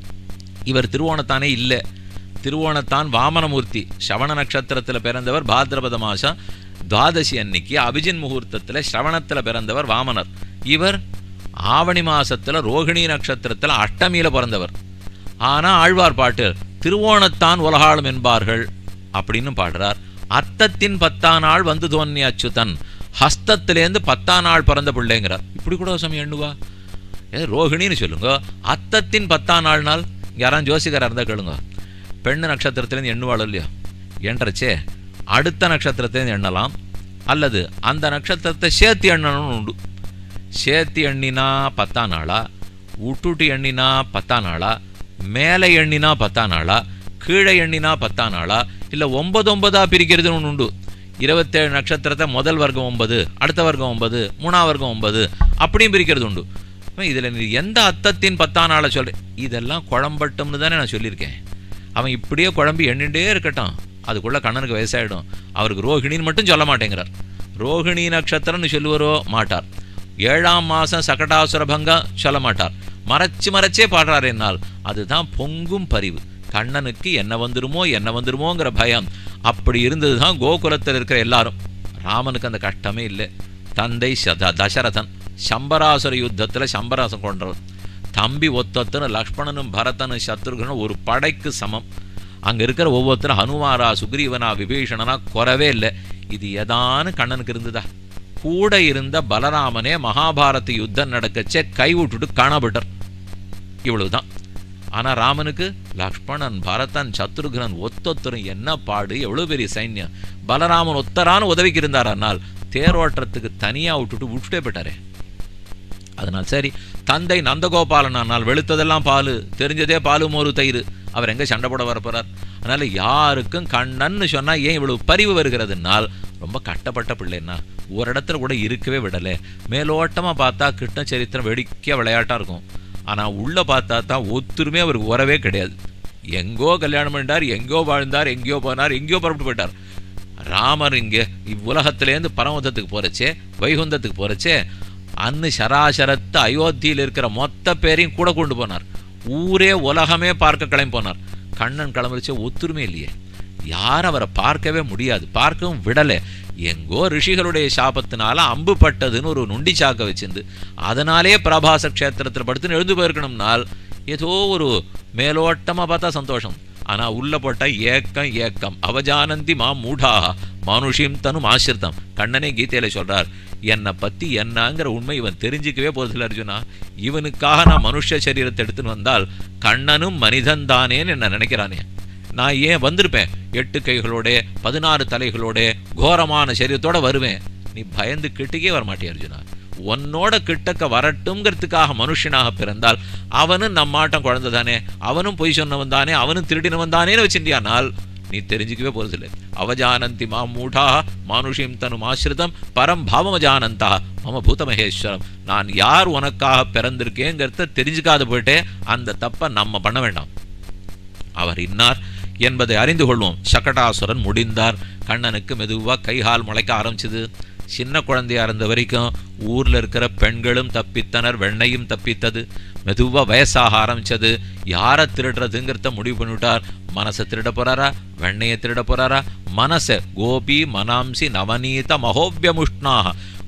இவர் திருவோணத்தானே இல்லை திருவோணத்தான் வாமனமூர்த்தி சவண நட்சத்திரத்தில் பிறந்தவர் பாத்ரபத மாசம் துவாதசி அன்னைக்கு அபிஜின் முகூர்த்தத்தில் ஸ்ரவணத்தில் பிறந்தவர் வாமனர் இவர் ஆவணி மாசத்துல ரோகிணி நட்சத்திரத்துல அஷ்டமியில பிறந்தவர் ஆனா ஆழ்வார் பாட்டு திருவோணத்தான் உலகாளும் என்பார்கள் அப்படின்னு பாடுறார் அர்த்தத்தின் பத்தாம் நாள் வந்து தோன்றிய அச்சுதன் ஹஸ்தத்திலேருந்து பத்தாம் நாள் பிறந்த பிள்ளைங்கிறார் இப்படி கூட சமயம் எண்ணுவா ஏ ரோகிணின்னு சொல்லுங்க அத்தத்தின் பத்தாம் நாள் நாள் யாராம் ஜோசிகராக இருந்தால் கேளுங்க பெண்ணு நட்சத்திரத்திலேருந்து எண்ணுவாள் இல்லையா என்றச்சே அடுத்த நட்சத்திரத்திலேருந்து எண்ணலாம் அல்லது அந்த நட்சத்திரத்தை சேர்த்து எண்ணணும்னு உண்டு சேர்த்து எண்ணினா பத்தாம் நாளா விட்டுட்டு எண்ணினா பத்தாம் நாளா மேலே எண்ணினா பத்தாம் நாளா கீழே எண்ணினா பத்தாம் நாளா இல்லை ஒன்பது ஒன்பதா பிரிக்கிறதுன்னு ஒன்று உண்டு இருபத்தேழு நட்சத்திரத்தை முதல் வர்க்கம் ஒன்பது அடுத்த வர்க்கம் ஒன்பது மூணாம் வர்க்கம் ஒன்பது அப்படியும் பிரிக்கிறது உண்டு இதில் நீ எந்த அத்தத்தின் பத்தாம் நாளை சொல்கிறேன் இதெல்லாம் குழம்பட்டும்னு தானே நான் சொல்லியிருக்கேன் அவன் இப்படியே குழம்பி எண்ணிண்டே இருக்கட்டும் அதுக்குள்ள கண்ணனுக்கு வயசாயிடும் அவருக்கு ரோஹிணின்னு மட்டும் சொல்ல மாட்டேங்கிறார் ரோஹிணி நட்சத்திரம்னு சொல்லுவாரோ மாட்டார் ஏழாம் மாதம் சகடாசுரபங்கம் சொல்ல மாட்டார் மறைச்சு மறைச்சே பாடுறார் என்னால் அதுதான் பொங்கும் பரிவு கண்ணனுக்கு என்ன வந்துருமோ என்ன வந்துருமோங்கிற பயம் அப்படி இருந்தது தான் கோகுலத்தில் இருக்கிற எல்லாரும் ராமனுக்கு அந்த கஷ்டமே இல்லை தந்தை சத தசரதன் சம்பராசுர யுத்தத்தில் சம்பராசம் கொண்டவன் தம்பி ஒத்தொத்தனும் லக்ஷ்மணனும் பரதனும் சத்ருகனும் ஒரு படைக்கு சமம் அங்கே இருக்கிற ஒவ்வொருத்தரும் ஹனுமாரா சுக்ரீவனா விபீஷணனா குறவே இல்லை இது எதான்னு கண்ணனுக்கு இருந்ததா கூட இருந்த பலராமனே மகாபாரத யுத்தம் நடக்கச்சே கை விட்டுட்டு காணப்பட்டார் இவ்வளவுதான் ஆனா ராமனுக்கு லக்ஷ்மணன் பரதன் சத்ருகனன் ஒத்தொத்தரும் என்ன பாடு எவ்வளவு பெரிய சைன்யம் பலராமன் ஒத்தரான உதவிக்கு இருந்தார் ஆனால் தேரோட்டத்துக்கு தனியா விட்டுட்டு விட்டுட்டே போயிட்டாரே அதனால் சரி தந்தை நந்தகோபாலன் ஆனால் வெளுத்ததெல்லாம் பால் தெரிஞ்சதே பாலு மோரு தயிர் அவர் எங்க சண்டை போட வரப்போறார் அதனால யாருக்கும் கண்ணன்னு சொன்னா ஏன் இவ்வளவு பரிவு வருகிறதுனால் ரொம்ப கட்டப்பட்ட பிள்ளைன்னா ஒரு இடத்துல கூட இருக்கவே விடலை மேலோட்டமா பார்த்தா கிருஷ்ண சரித்திரம் வேடிக்கையா விளையாட்டா இருக்கும் ஆனா உள்ள பார்த்தா தான் ஒத்துருமே அவருக்கு உறவே கிடையாது எங்கோ கல்யாணம் பண்ணிட்டார் எங்கோ வாழ்ந்தார் எங்கேயோ போனார் எங்கேயோ புறப்பட்டு போயிட்டார் ராமர் இங்கே இவ்வுலகத்திலேருந்து பரமதத்துக்கு போறச்சே வைகுந்தத்துக்கு போறச்சே அன்னு சராசரத்து அயோத்தியில் இருக்கிற மொத்த பேரையும் கூட கொண்டு போனார் ஊரே உலகமே பார்க்க கிளம்பி போனார் கண்ணன் கிளம்பிச்சே ஒத்துருமே இல்லையே யாரும் அவரை பார்க்கவே முடியாது பார்க்கவும் விடலை எங்கோ ரிஷிகளுடைய சாபத்தினால அம்பு பட்டதுன்னு ஒரு நுண்டி சாக்க வச்சிருந்து அதனாலே பிரபாச க்ஷேத்திரத்தில் படுத்துன்னு எழுந்து போயிருக்கணும்னால் ஏதோ ஒரு மேலோட்டமா பார்த்தா சந்தோஷம் ஆனா உள்ள போட்டா ஏக்கம் ஏக்கம் அவஜானந்தி மா மூடாக மனுஷியும் தனும் ஆசிரித்தம் கண்ணனே கீதையில சொல்றார் என்னை பத்தி என்னங்கிற உண்மை இவன் தெரிஞ்சுக்கவே போறதில்ல அர்ஜுனா இவனுக்காக நான் மனுஷ சரீரத்தை எடுத்துன்னு வந்தால் கண்ணனும் மனிதன் தானேன்னு என்ன நினைக்கிறானே நான் ஏன் வந்திருப்பேன் எட்டு கைகளோட பதினாறு தலைகளோட கோரமான சரீரத்தோட வருவேன் நீ பயந்து கிட்டக்கே வரமாட்டே அர்ஜுனா உன்னோட கிட்டக்க வரட்டும்ங்கிறதுக்காக மனுஷனாக பிறந்தால் அவனும் நம்மாட்டம் குழந்தை தானே அவனும் பொய் சொன்னவன் தானே அவனும் திருடினவன் தானேன்னு வச்சிருந்தியானால் நீ தெரிஞ்சுக்கவே போறதில்லை அவஜானந்தி மா மூடா மானுஷியம் தனும் ஆசிரிதம் பரம் பாவமஜானந்தா மம பூதமகேஸ்வரம் நான் யார் உனக்காக பிறந்திருக்கேங்கிறத தெரிஞ்சுக்காத போயிட்டே அந்த தப்பை நம்ம பண்ண வேண்டாம் அவர் இன்னார் என்பதை அறிந்து கொள்வோம் சக்கடாசுரன் முடிந்தார் கண்ணனுக்கு மெதுவா கைகால் முளைக்க ஆரம்பிச்சது சின்ன குழந்தையா இருந்த வரைக்கும் ஊர்ல இருக்கிற பெண்களும் தப்பித்தனர் வெண்ணையும் தப்பித்தது மெதுவா வயசாக ஆரம்பிச்சது யாரை திருடுறதுங்கிறத முடிவு பண்ணிவிட்டார் மனசை திருட போறாரா வெண்ணையை திருட போறாரா மனசை கோபி மனாம்சி நவநீத மகோபியமுஷ்ணாக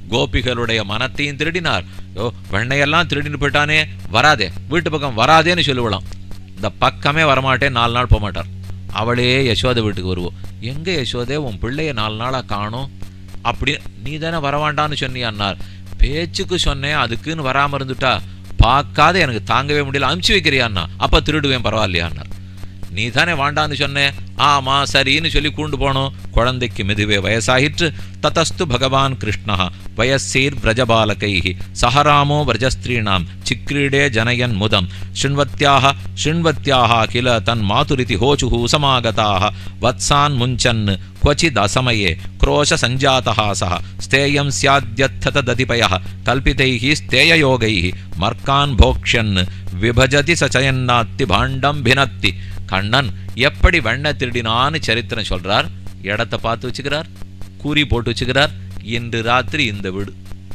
கோபிகளுடைய மனத்தையும் திருடினார் ஓ வெண்ணையெல்லாம் திருடின்னு போயிட்டானே வராதே வீட்டு பக்கம் வராதேன்னு சொல்லுவலாம் இந்த பக்கமே வரமாட்டேன் நாலு நாள் போக மாட்டார் அவளே யசோதை வீட்டுக்கு வருவோம் எங்க யசோதே உன் பிள்ளைய நாலு நாளா காணோம் அப்படி நீ தானே வரவாண்டான்னு சொன்னியான்னார் பேச்சுக்கு சொன்னேன் அதுக்குன்னு வராம இருந்துட்டா பார்க்காத எனக்கு தாங்கவே முடியல அனுப்பிச்சு வைக்கிறியான்னா அப்ப திருடுவேன் பரவாயில்லையான்னார் நீ தானே வாண்டான்னு சொன்னேன் ஆமா சரின்னு சொல்லி கூண்டு போனோம் குழந்தைக்கு மெதுவே வயசாயிற்று ததஸ்து பகவான் கிருஷ்ணா வயசீர் பிரஜபாலகைः சஹராமோ விரஜஸ்திரீணாம் சிக்ரீடே ஜனயன் முதம் शृण्वत्याः शृण्वत्याः किल तन्मातुरिति होचुः समागताः वत्सान् मुञ्चन् क्वचिदसमये क्रोशसञ्जातः सः स्थेयं स्याद्यत्थतदधिपयः कल्पितैः स्थेययोगैः मर्कान् भोक्ष्यन् விபஜதி சச்சயன்னாத்தி பாண்டம் பினத்தி கண்ணன் எப்படி வெண்ணை திருடினான்னு சரித்திரம் சொல்றார் இடத்த பார்த்து வச்சுக்கிறார் கூறி போட்டு வச்சுக்கிறார் இன்று ராத்திரி இந்த வீடு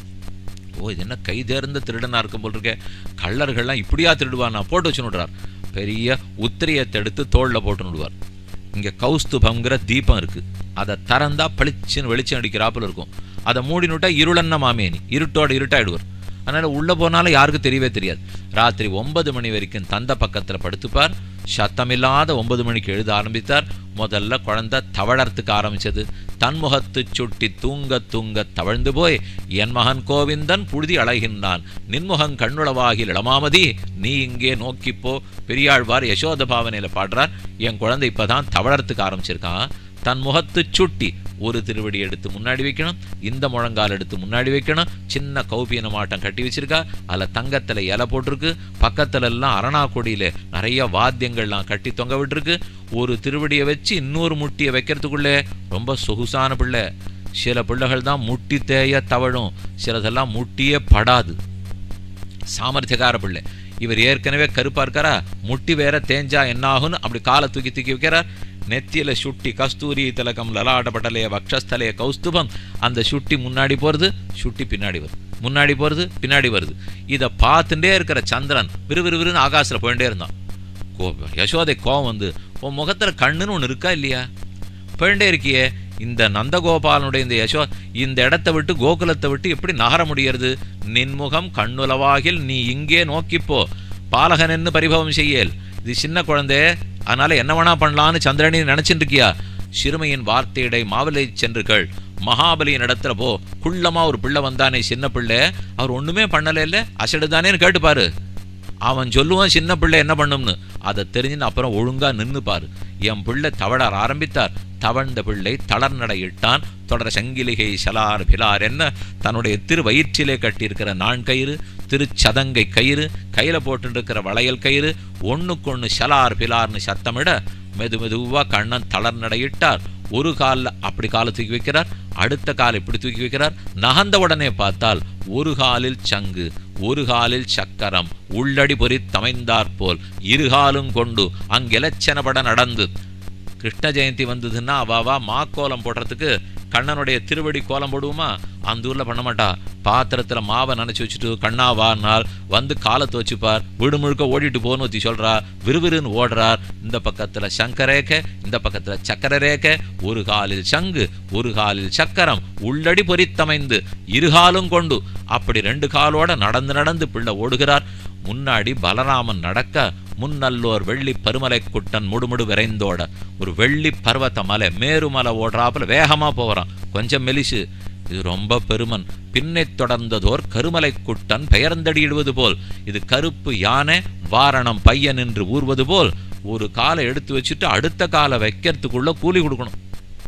ஓ இது என்ன கை தேர்ந்த திருடனா இருக்கும் போல் இருக்கே கள்ளர்கள்லாம் இப்படியா திருடுவானா போட்டு வச்சு விடுறார் பெரிய உத்திரியத்தை எடுத்து தோல்ல போட்டு விடுவார் இங்க கௌஸ்துபங்கிற தீபம் இருக்கு அதை திறந்தா பளிச்சுன்னு வெளிச்சம் அடிக்கிறாப்புல இருக்கும் அதை மூடினுட்டா இருளன்ன மாமேனி இருட்டோட இருட்டாயிடுவார் அதனால உள்ள போனாலும் யாருக்கும் தெரியவே தெரியாது ராத்திரி ஒன்பது மணி வரைக்கும் தந்த பக்கத்துல படுத்துப்பார் சத்தமில்லாத ஒன்பது மணிக்கு எழுத ஆரம்பித்தார் முதல்ல குழந்தை தவழறதுக்கு ஆரம்பிச்சது தன்முகத்து சுட்டி தூங்க தூங்க தவழ்ந்து போய் என் மகன் கோவிந்தன் புழுதி அழகின்றான் நின்முகம் கண்ணுளவாகில் இளமாமதி நீ இங்கே நோக்கிப்போ பெரியாழ்வார் யசோத பாவனையில பாடுறார் என் குழந்தை இப்பதான் தவழறதுக்கு ஆரம்பிச்சிருக்கான் தன் முகத்து சுட்டி ஒரு திருவடி எடுத்து முன்னாடி வைக்கணும் இந்த முழங்கால் எடுத்து முன்னாடி வைக்கணும் சின்ன கௌபியன மாட்டம் கட்டி வச்சிருக்கா அதுல தங்கத்துல இலை போட்டிருக்கு பக்கத்துல எல்லாம் அரணா கொடியில நிறைய வாத்தியங்கள்லாம் கட்டி தொங்க விட்டுருக்கு ஒரு திருவடியை வச்சு இன்னொரு முட்டியை வைக்கிறதுக்குள்ளே ரொம்ப சொகுசான பிள்ளை சில பிள்ளைகள் தான் முட்டி தேய தவழும் சிலதெல்லாம் முட்டியே படாது சாமர்த்தியக்கார பிள்ளை இவர் ஏற்கனவே கருப்பா இருக்காரா முட்டி வேற தேஞ்சா என்ன ஆகும்னு அப்படி காலை தூக்கி தூக்கி வைக்கிறார் நெத்தியில சுட்டி கஸ்தூரி திலகம் லலாட பட்டலைய வக்ஷஸ்தலைய கௌஸ்துபம் அந்த சுட்டி முன்னாடி போறது சுட்டி பின்னாடி வருது முன்னாடி போறது பின்னாடி வருது இதை பார்த்துட்டே இருக்கிற சந்திரன் விறுவிறுவிறுன்னு ஆகாசில் போயிட்டே இருந்தான் கோ யசோதை கோவம் வந்து உன் முகத்துல கண்ணுன்னு ஒன்று இருக்கா இல்லையா போயிட்டே இருக்கியே இந்த நந்தகோபாலனுடைய இந்த யசோ இந்த இடத்தை விட்டு கோகுலத்தை விட்டு எப்படி நகர முடியறது நின்முகம் கண்ணுலவாகில் நீ இங்கே நோக்கிப்போ பாலகன் பரிபவம் செய்யல் இது சின்ன குழந்தை அதனால என்ன வேணா பண்ணலான்னு சந்திரனி நினைச்சிட்டு இருக்கியா சிறுமையின் வார்த்தையிடை மாவிலை சென்றுகள் மகாபலியின் இடத்துல போ குள்ளமா ஒரு பிள்ளை வந்தானே சின்ன பிள்ளை அவர் ஒண்ணுமே பண்ணல இல்ல அசடுதானேன்னு கேட்டுப்பாரு அவன் சொல்லுவான் சின்ன பிள்ளை என்ன பண்ணும்னு அதை தெரிஞ்சுன்னு அப்புறம் ஒழுங்கா நின்னு பாரு என் பிள்ளை தவழ ஆரம்பித்தார் தவழ்ந்த பிள்ளை தளர்நடை இட்டான் தொடர சங்கிலிகை சலார் பிலார் என்ன தன்னுடைய திரு வயிற்றிலே கட்டியிருக்கிற நான் கயிறு திருச்சதங்கை கயிறு கையில போட்டுருக்கிற வளையல் கயிறு ஒண்ணுக்கொண்ணு சலார் பிலார்னு சத்தமிட மெது மெதுவா கண்ணன் தளர்நடையிட்டார் ஒரு கால்ல அப்படி காலை தூக்கி வைக்கிறார் அடுத்த காலை இப்படி தூக்கி வைக்கிறார் நகர்ந்த உடனே பார்த்தால் ஒரு காலில் சங்கு ஒரு காலில் சக்கரம் உள்ளடி பொறி தமைந்தாற் போல் இருகாலும் கொண்டு அங்கிலச்சனப்பட நடந்து கிருஷ்ண ஜெயந்தி வந்ததுன்னா அவாவா மாக்கோலம் போடுறதுக்கு கண்ணனுடைய திருவடி கோலம் போடுவோமா அந்த ஊர்ல பண்ண மாட்டா பாத்திரத்துல மாவை நினைச்சு வச்சுட்டு கண்ணா வானால் வந்து காலத்தை வச்சுப்பார் வீடு முழுக்க ஓடிட்டு போன்னு ஒத்தி சொல்றா விறுவிறுன்னு ஓடுறார் இந்த பக்கத்துல சங்கரேக இந்த பக்கத்துல சக்கர ரேக ஒரு காலில் சங்கு ஒரு காலில் சக்கரம் உள்ளடி பொறித்தமைந்து இருகாலும் கொண்டு அப்படி ரெண்டு காலோட நடந்து நடந்து பிள்ளை ஓடுகிறார் முன்னாடி பலராமன் நடக்க முன்னல்லோர் வெள்ளி பருமலை குட்டன் முடுமுடு விரைந்தோட ஒரு வெள்ளி பர்வத மலை மேருமலை ஓடுறாப்புல வேகமா போகிறான் கொஞ்சம் மெலிசு இது ரொம்ப பெருமன் பின்னை தொடர்ந்ததோர் கருமலை குட்டன் பெயர்ந்தடியிடுவது போல் இது கருப்பு யானை வாரணம் பையன் என்று ஊர்வது போல் ஒரு காலை எடுத்து வச்சுட்டு அடுத்த காலை வைக்கிறதுக்குள்ள கூலி கொடுக்கணும்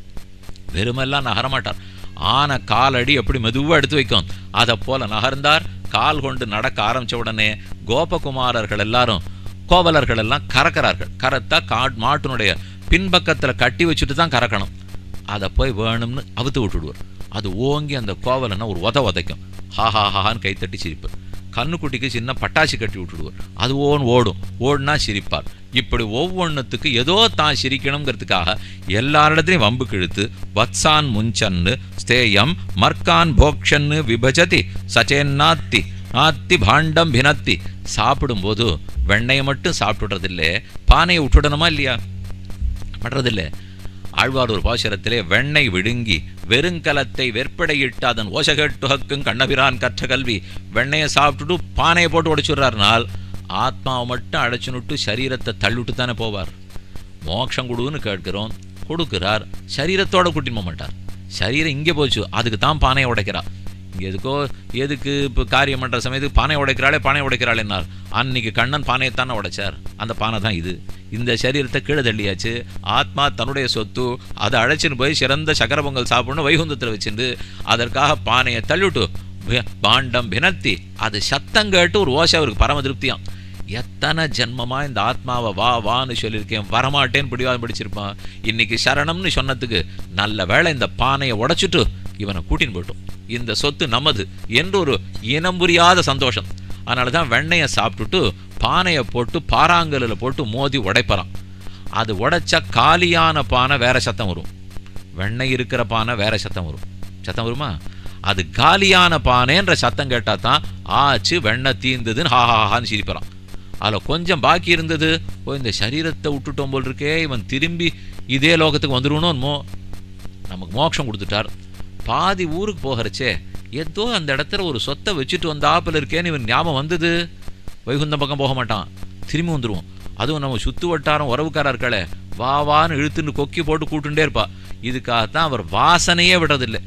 வெறுமெல்லாம் நகரமாட்டார் ஆன காலடி எப்படி மெதுவாக எடுத்து வைக்கும் அதை போல நகர்ந்தார் கால் கொண்டு நடக்க ஆரம்பிச்ச உடனே கோபகுமாரர்கள் எல்லாரும் கோவலர்கள் எல்லாம் கறக்கிறார்கள் கறத்தா கா மாட்டினுடைய பின்பக்கத்துல கட்டி வச்சுட்டு தான் கறக்கணும் அதை போய் வேணும்னு அவுத்து விட்டுடுவார் அது ஓங்கி அந்த கோவலனை ஒரு உத உதைக்கும் ஹாஹா ஹாஹான்னு கைத்தட்டி சிரிப்பார் கண்ணுக்குட்டிக்கு சின்ன பட்டாசு கட்டி விட்டுடுவார் அது ஓன் ஓடும் ஓடுனா சிரிப்பார் இப்படி ஒவ்வொன்றுத்துக்கு ஏதோ தான் சிரிக்கணுங்கிறதுக்காக எல்லாரிடத்துலையும் வம்பு கிழுத்து வத்சான் முஞ்சன்னு ஸ்தேயம் மர்கான் போக்ஷன்னு விபஜதி சச்சேன்னாத்தி ஆத்தி பாண்டம் பினத்தி சாப்பிடும்போது வெண்ணெயை மட்டும் சாப்பிட்டுடுறதில்லை பானையை விட்டுடணுமா இல்லையா படுறதில்லை ஆழ்வார் ஒரு பாசுரத்திலே வெண்ணெய் விழுங்கி வெறுங்கலத்தை வெற்படையிட்டு அதன் ஓசகட்டுகக்கும் கண்ணபிரான் கற்ற கல்வி வெண்ணையை சாப்பிட்டுட்டு பானையை போட்டு உடைச்சுடுறாருனால் ஆத்மாவை மட்டும் அடைச்சுனுட்டு சரீரத்தை தள்ளிவிட்டு தானே போவார் மோட்சம் கொடுன்னு கேட்கிறோம் கொடுக்கிறார் சரீரத்தோட கூட்டின்னு போக மாட்டார் சரீரம் இங்கே போச்சு அதுக்கு தான் பானையை உடைக்கிறா இங்கே எதுக்கோ எதுக்கு இப்போ காரியம் பண்ணுற சமயத்துக்கு பானை உடைக்கிறாளே பானை உடைக்கிறாள் என்னார் அன்னைக்கு கண்ணன் பானையை தானே உடைச்சார் அந்த பானை தான் இது இந்த சரீரத்தை கீழே தள்ளியாச்சு ஆத்மா தன்னுடைய சொத்து அதை அழைச்சின்னு போய் சிறந்த சக்கர பொங்கல் சாப்பிடணும் வைகுந்தத்தில் வச்சிருந்து அதற்காக பானையை தள்ளிவிட்டு வி- பாண்டம் வினத்தி அது சத்தம் கேட்டு ஒரு ஓசை அவருக்கு பரம திருப்தியாம் எத்தனை ஜென்மமா இந்த ஆத்மாவை வா வான்னு சொல்லியிருக்கேன் வரமாட்டேன்னு பிடிவாதம் பிடிச்சிருப்பான் இன்னைக்கு சரணம்னு சொன்னதுக்கு நல்ல வேளை இந்த பானையை உடைச்சிட்டு இவனை கூட்டின்னு போயிட்டோம் இந்த சொத்து நமது என்று ஒரு இனம் புரியாத சந்தோஷம் அதனால தான் வெண்ணெயை சாப்பிட்டுட்டு பானையை போட்டு பாறாங்கல்லில் போட்டு மோதி உடைப்பறான் அது உடைச்சா காலியான பானை வேற சத்தம் வரும் வெண்ணெய் இருக்கிற பானை வேற சத்தம் வரும் சத்தம் வருமா அது காலியான பானைன்ற சத்தம் கேட்டா தான் ஆச்சு வெண்ணெய் தீர்ந்ததுன்னு ஹா ஹா ஹான்னு சிரிப்பறான் அதில் கொஞ்சம் பாக்கி இருந்தது ஓ இந்த சரீரத்தை விட்டுட்டோம் போல் இருக்கே இவன் திரும்பி இதே லோகத்துக்கு வந்துருவணும்னோ நமக்கு மோட்சம் கொடுத்துட்டார் பாதி ஊருக்கு போகிறச்சே ஏதோ அந்த இடத்துல ஒரு சொத்தை வச்சுட்டு வந்தாப்புல இருக்கேன்னு இவன் ஞாபகம் வந்தது வைகுந்தம் பக்கம் போக மாட்டான் திரும்பி வந்துருவோம் அதுவும் நம்ம சுத்து வட்டாரம் உறவுக்காரா இருக்காளே வா வான்னு இழுத்துன்னு கொக்கி போட்டு கூட்டுண்டே இருப்பா இதுக்காகத்தான் அவர் வாசனையே விடுறதில்லை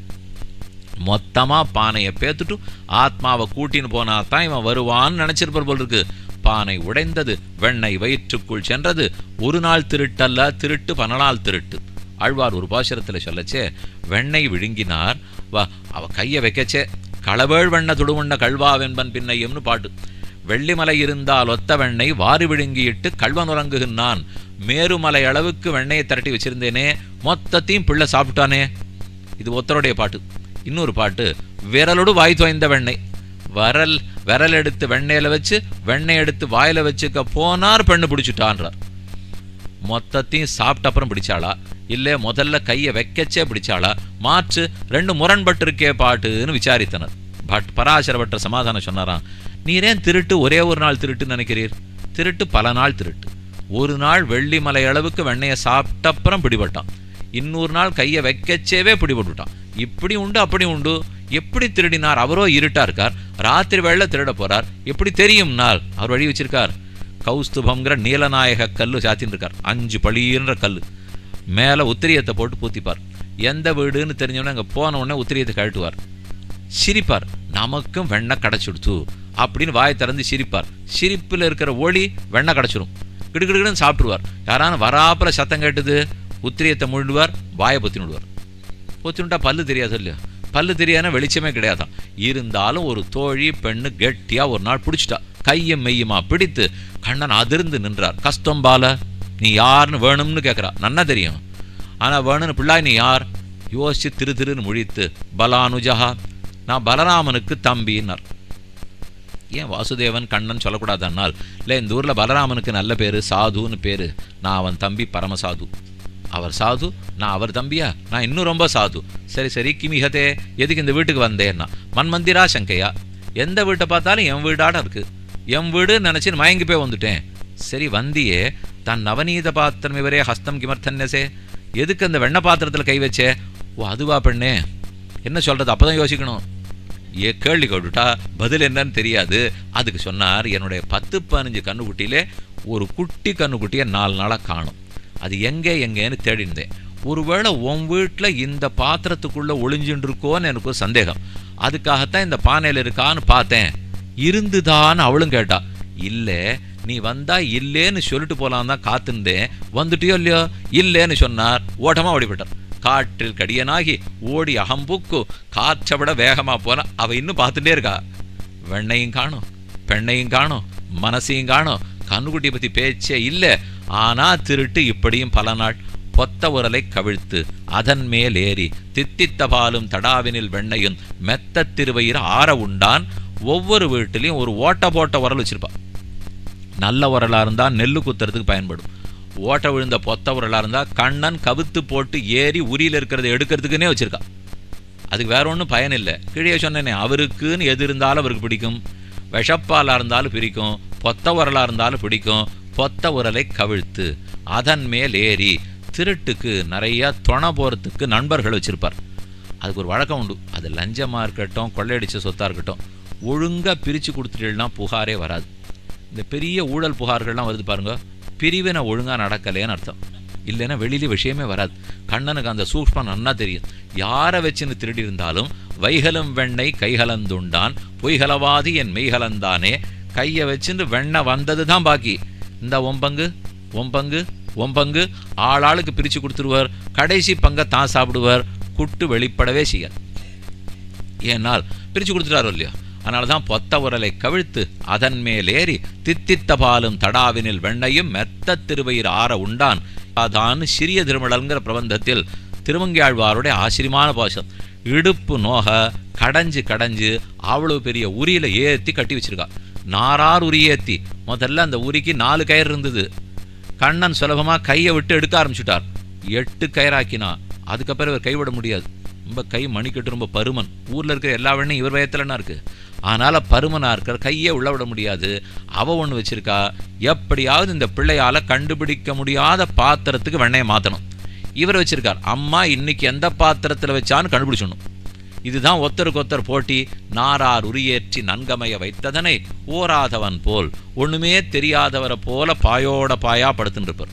மொத்தமா பானையை பேத்துட்டு ஆத்மாவை கூட்டின்னு போனா தான் இவன் வருவான்னு நினைச்சிருப்பார் போல் இருக்கு பானை உடைந்தது வெண்ணெய் வயிற்றுக்குள் சென்றது ஒரு நாள் திருட்டல்ல திருட்டு பல நாள் திருட்டு ஆழ்வார் ஒரு பாசுரத்தில் சொல்லச்சே வெண்ணெய் விழுங்கினார் வா அவ கையை வைக்கச்சே களவேள் வெண்ண துடுமுண்ண கல்வா வெண்பன் பின்னையும்னு பாட்டு வெள்ளிமலை இருந்தால் ஒத்த வெண்ணெய் வாரி விழுங்கியிட்டு கல்வன் உறங்குகின்றான் மேருமலை அளவுக்கு வெண்ணெயை திரட்டி வச்சிருந்தேனே மொத்தத்தையும் பிள்ளை சாப்பிட்டானே இது ஒத்தருடைய பாட்டு இன்னொரு பாட்டு விரலோடு வாய் தோய்ந்த வெண்ணெய் வரல் விரல் எடுத்து வெண்ணெயில வச்சு வெண்ணெய் எடுத்து வாயில வச்சுக்க போனார் பெண்ணு பிடிச்சிட்டான்றார் மொத்தத்தையும் சாப்பிட்ட அப்புறம் பிடிச்சாளா இல்ல முதல்ல கையை வைக்கச்சே பிடிச்சாளா மாற்று ரெண்டு முரண்பட்டு இருக்கே பாட்டுன்னு விசாரித்தனர் பட் பராசர பட்டர் சமாதானம் சொன்னாராம் நீரேன் திருட்டு ஒரே ஒரு நாள் திருட்டு நினைக்கிறீர் திருட்டு பல நாள் திருட்டு ஒரு நாள் வெள்ளிமலை அளவுக்கு வெண்ணெயை சாப்பிட்டப்புறம் பிடிபட்டான் இன்னொரு நாள் கையை வைக்கச்சேவே பிடிபட்டுட்டான் இப்படி உண்டு அப்படி உண்டு எப்படி திருடினார் அவரோ இருட்டா இருக்கார் ராத்திரி வேளை திருட போறார் எப்படி தெரியும் நாள் அவர் வழி வச்சிருக்கார் கௌஸ்துபம்ங்கிற நீலநாயக கல்லு சாத்தின்னு இருக்கார் அஞ்சு பளின்ற கல்லு மேலே உத்திரியத்தை போட்டு பூத்திப்பார் எந்த வீடுன்னு தெரிஞ்சவொடனே அங்கே போன உடனே உத்திரியத்தை கழட்டுவார் சிரிப்பார் நமக்கும் வெண்ணெய் கிடச்சிடுத்து அப்படின்னு வாய் திறந்து சிரிப்பார் சிரிப்பில் இருக்கிற ஒளி வெண்ணெய் கிடச்சிரும் கிடுகிடுன்னு சாப்பிட்டுருவார் யாரான வராப்புல சத்தம் கேட்டுது உத்திரியத்தை முழுடுவார் வாயை பொத்தின்னு விடுவார் பொத்தினுட்டா பல்லு தெரியாது இல்லையா பல்லு தெரியாதுன்னா வெளிச்சமே கிடையாதான் இருந்தாலும் ஒரு தோழி பெண்ணு கெட்டியா ஒரு நாள் பிடிச்சிட்டா கையும் மெய்யுமா பிடித்து கண்ணன் அதிர்ந்து நின்றார் கஷ்டம் பால நீ யாருன்னு வேணும்னு கேட்குறா நன்னா தெரியும் ஆனா வேணும்னு பிள்ளாய் நீ யார் யோசிச்சு திரு திருன்னு முழித்து பலானுஜஹா நான் பலராமனுக்கு தம்பின்னார் ஏன் வாசுதேவன் கண்ணன் சொல்லக்கூடாதன்னால் இல்லை இந்த ஊரில் பலராமனுக்கு நல்ல பேர் சாதுன்னு பேர் நான் அவன் தம்பி பரமசாது அவர் சாது நான் அவர் தம்பியா நான் இன்னும் ரொம்ப சாது சரி சரி கிமிகதே எதுக்கு இந்த வீட்டுக்கு வந்தேன்னா மன்மந்திரா சங்கையா எந்த வீட்டை பார்த்தாலும் என் வீடாட இருக்கு என் வீடு நினச்சி மயங்கி போய் வந்துட்டேன் சரி வந்தியே தன் நவநீத பாத்திரம் இவரே ஹஸ்தம் கிமர்த்தன்யசே எதுக்கு அந்த வெண்ணெய் பாத்திரத்தில் கை வச்சே ஓ அதுவா பெண்ணே என்ன சொல்றது அப்பதான் யோசிக்கணும் ஏ கேள்வி கேட்டுட்டா பதில் என்னன்னு தெரியாது அதுக்கு சொன்னார் என்னுடைய பத்து பதினஞ்சு கண்ணுக்குட்டியிலே ஒரு குட்டி கண்ணுக்குட்டியை நாலு நாளாக காணும் அது எங்கே எங்கேன்னு தேடிந்தேன் ஒருவேளை உன் வீட்டில் இந்த பாத்திரத்துக்குள்ள ஒளிஞ்சுட்டு இருக்கோன்னு எனக்கு ஒரு சந்தேகம் அதுக்காகத்தான் இந்த பானையில் இருக்கான்னு பார்த்தேன் இருந்துதான்னு அவளும் கேட்டா இல்லை நீ வந்தா இல்லேன்னு சொல்லிட்டு போலாம் தான் காத்திருந்தேன் வந்துட்டியோ இல்லையோ இல்லேன்னு சொன்னார் ஓட்டமா ஓடிவிட்டார் காற்றில் கடியனாகி ஓடி அகம்புக்கு காற்றை விட வேகமா போனா அவ இன்னும் பார்த்துட்டே இருக்கா வெண்ணையும் காணும் பெண்ணையும் காணும் மனசையும் காணும் கண்ணுக்குட்டியை பத்தி பேச்சே இல்லை ஆனா திருட்டு இப்படியும் பல நாள் பொத்த உரலை கவிழ்த்து அதன் மேல் ஏறி தித்தித்த பாலும் தடாவினில் வெண்ணையும் மெத்த திருவயிறு ஆற உண்டான் ஒவ்வொரு வீட்டிலையும் ஒரு ஓட்ட போட்ட உரல் வச்சிருப்பா நல்ல உரலா இருந்தா நெல்லு குத்துறதுக்கு பயன்படும் ஓட்ட விழுந்த பொத்த உரலா இருந்தா கண்ணன் கவுத்து போட்டு ஏறி உரியில இருக்கிறத எடுக்கிறதுக்குன்னே வச்சிருக்கா அதுக்கு வேற ஒன்றும் பயன் இல்லை கீழே சொன்னேனே அவருக்குன்னு எது இருந்தாலும் அவருக்கு பிடிக்கும் விஷப்பாலா இருந்தாலும் பிடிக்கும் பொத்த உரலா இருந்தாலும் பிடிக்கும் பொத்த உரலை கவிழ்த்து அதன் மேல் ஏறி திருட்டுக்கு நிறைய துணை போறதுக்கு நண்பர்கள் வச்சிருப்பார் அதுக்கு ஒரு வழக்கம் உண்டு அது லஞ்சமாக இருக்கட்டும் கொள்ளையடிச்ச சொத்தாக இருக்கட்டும் ஒழுங்காக பிரித்து கொடுத்துட்டீங்கன்னா புகாரே வராது இந்த பெரிய ஊழல் புகார்கள்லாம் வருது பாருங்க பிரிவினை ஒழுங்காக நடக்கலைன்னு அர்த்தம் இல்லைன்னா வெளியில விஷயமே வராது கண்ணனுக்கு அந்த சூக்ஷ்மம் நன்னா தெரியும் யாரை வச்சுன்னு திருடி இருந்தாலும் வைகலம் வெண்ணெய் கைகலந்துண்டான் பொய்கலவாதி என் மெய்கலந்தானே கையை வச்சுன்னு வெண்ணெய் வந்தது தான் பாக்கி இந்த ஒம்பங்கு ஒம்பங்கு ஒம்பங்கு ஆளாளுக்கு பிரித்து கொடுத்துருவார் கடைசி பங்கை தான் சாப்பிடுவார் குட்டு வெளிப்படவே செய்யாது ஏனால் பிரித்து கொடுத்துட்டாரோ இல்லையா அதனால தான் பொத்த உரலை கவிழ்த்து அதன் மேல் ஏறி தித்தித்த பாலும் தடாவினில் வெண்ணையும் மெத்த திருவயிர் ஆற உண்டான் அதான் சிறிய திருமடல்ங்கிற பிரபந்தத்தில் திருமங்கியாழ்வாருடைய ஆச்சரியமான பாசம் இடுப்பு நோக கடைஞ்சு கடைஞ்சு அவ்வளவு பெரிய உரியில ஏத்தி கட்டி வச்சிருக்கா நாரார் உரி ஏத்தி முதல்ல அந்த உரிக்கு நாலு கயிறு இருந்தது கண்ணன் சுலபமா கையை விட்டு எடுக்க ஆரம்பிச்சுட்டார் எட்டு கயிறாக்கினா அதுக்கப்புறம் இவர் கைவிட முடியாது ரொம்ப கை மணிக்கட்டு ரொம்ப பருமன் ஊர்ல இருக்கிற எல்லா வெண்ணையும் இவர் வயத்துலன்னா இருக்கு அதனால பருமனா இருக்கிற கையை உள்ள விட முடியாது அவ ஒண்ணு வச்சிருக்கா எப்படியாவது இந்த பிள்ளையால கண்டுபிடிக்க முடியாத பாத்திரத்துக்கு வெண்ணையை மாத்தணும் இவர் வச்சிருக்கார் அம்மா இன்னைக்கு எந்த பாத்திரத்துல வச்சான்னு கண்டுபிடிச்சணும் இதுதான் ஒத்தருக்கு ஒத்தர் போட்டி நாரார் உரியேற்றி நன்கமைய வைத்ததனை ஓராதவன் போல் ஒண்ணுமே தெரியாதவரை போல பாயோட பாயா படுத்துன்னு இருப்பார்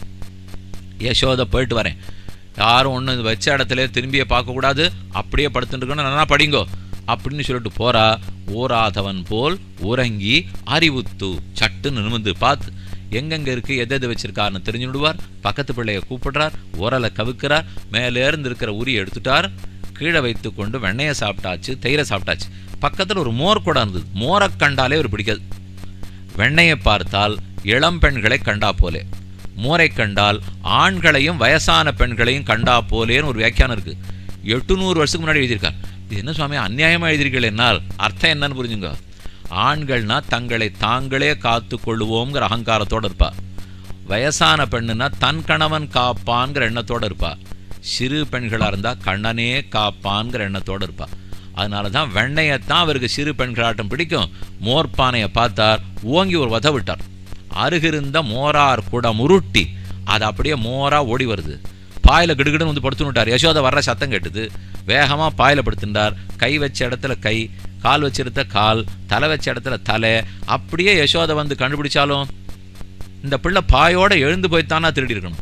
யசோதை போயிட்டு வரேன் யாரும் ஒன்று வச்ச இடத்துல திரும்பிய பார்க்கக்கூடாது அப்படியே படுத்துட்டு இருக்கணும் நல்லா படிங்கோ அப்படின்னு சொல்லிட்டு போறா ஓராதவன் போல் உறங்கி அறிவுத்து சட்டுன்னு நிமிந்து பார்த்து எங்கெங்க இருக்கு எது எது வச்சிருக்காருன்னு தெரிஞ்சு விடுவார் பக்கத்து பிள்ளைய கூப்பிடுறார் உரலை கவுக்கிறார் மேலே இருந்து இருக்கிற உரி எடுத்துட்டார் கீழே வைத்து கொண்டு வெண்ணெயை சாப்பிட்டாச்சு தயிரை சாப்பிட்டாச்சு பக்கத்தில் ஒரு மோர் கூட இருந்தது மோரை கண்டாலே ஒரு பிடிக்காது வெண்ணையை பார்த்தால் இளம் பெண்களை கண்டா போலே மோரை கண்டால் ஆண்களையும் வயசான பெண்களையும் கண்டா போலேன்னு ஒரு வியாக்கியானம் இருக்கு எட்டுநூறு வருஷத்துக்கு முன்னாடி எழுதியிருக்கார் இது என்ன சுவாமி அநியாயமா எழுதியிருக்கீர்கள் என்னால் அர்த்தம் என்னன்னு புரிஞ்சுங்க ஆண்கள்னா தங்களை தாங்களே காத்து கொள்ளுவோங்கிற அகங்காரத்தோட இருப்பா வயசான பெண்ணுனா தன் கணவன் காப்பான்கிற எண்ணத்தோட இருப்பா சிறு பெண்களா இருந்தா கண்ணனே காப்பான்கிற எண்ணத்தோட இருப்பா அதனால தான் வெண்ணையத்தான் அவருக்கு சிறு பெண்களாட்டம் பிடிக்கும் மோர்பானையை பார்த்தார் ஓங்கி ஒரு வத விட்டார் அருகிருந்த மோரார் கூட முருட்டி அது அப்படியே மோரா ஓடி வருது பாயில கிடுகிடுன்னு வந்து படுத்துனுட்டார் யசோதை வர்ற சத்தம் கேட்டுது வேகமா பாயில படுத்துட்டார் கை வச்ச இடத்துல கை கால் வச்சிருந்த கால் தலை வச்ச இடத்துல தலை அப்படியே யசோதை வந்து கண்டுபிடிச்சாலும் இந்த பிள்ளை பாயோட எழுந்து போய்த்தானா திருடி இருக்கணும்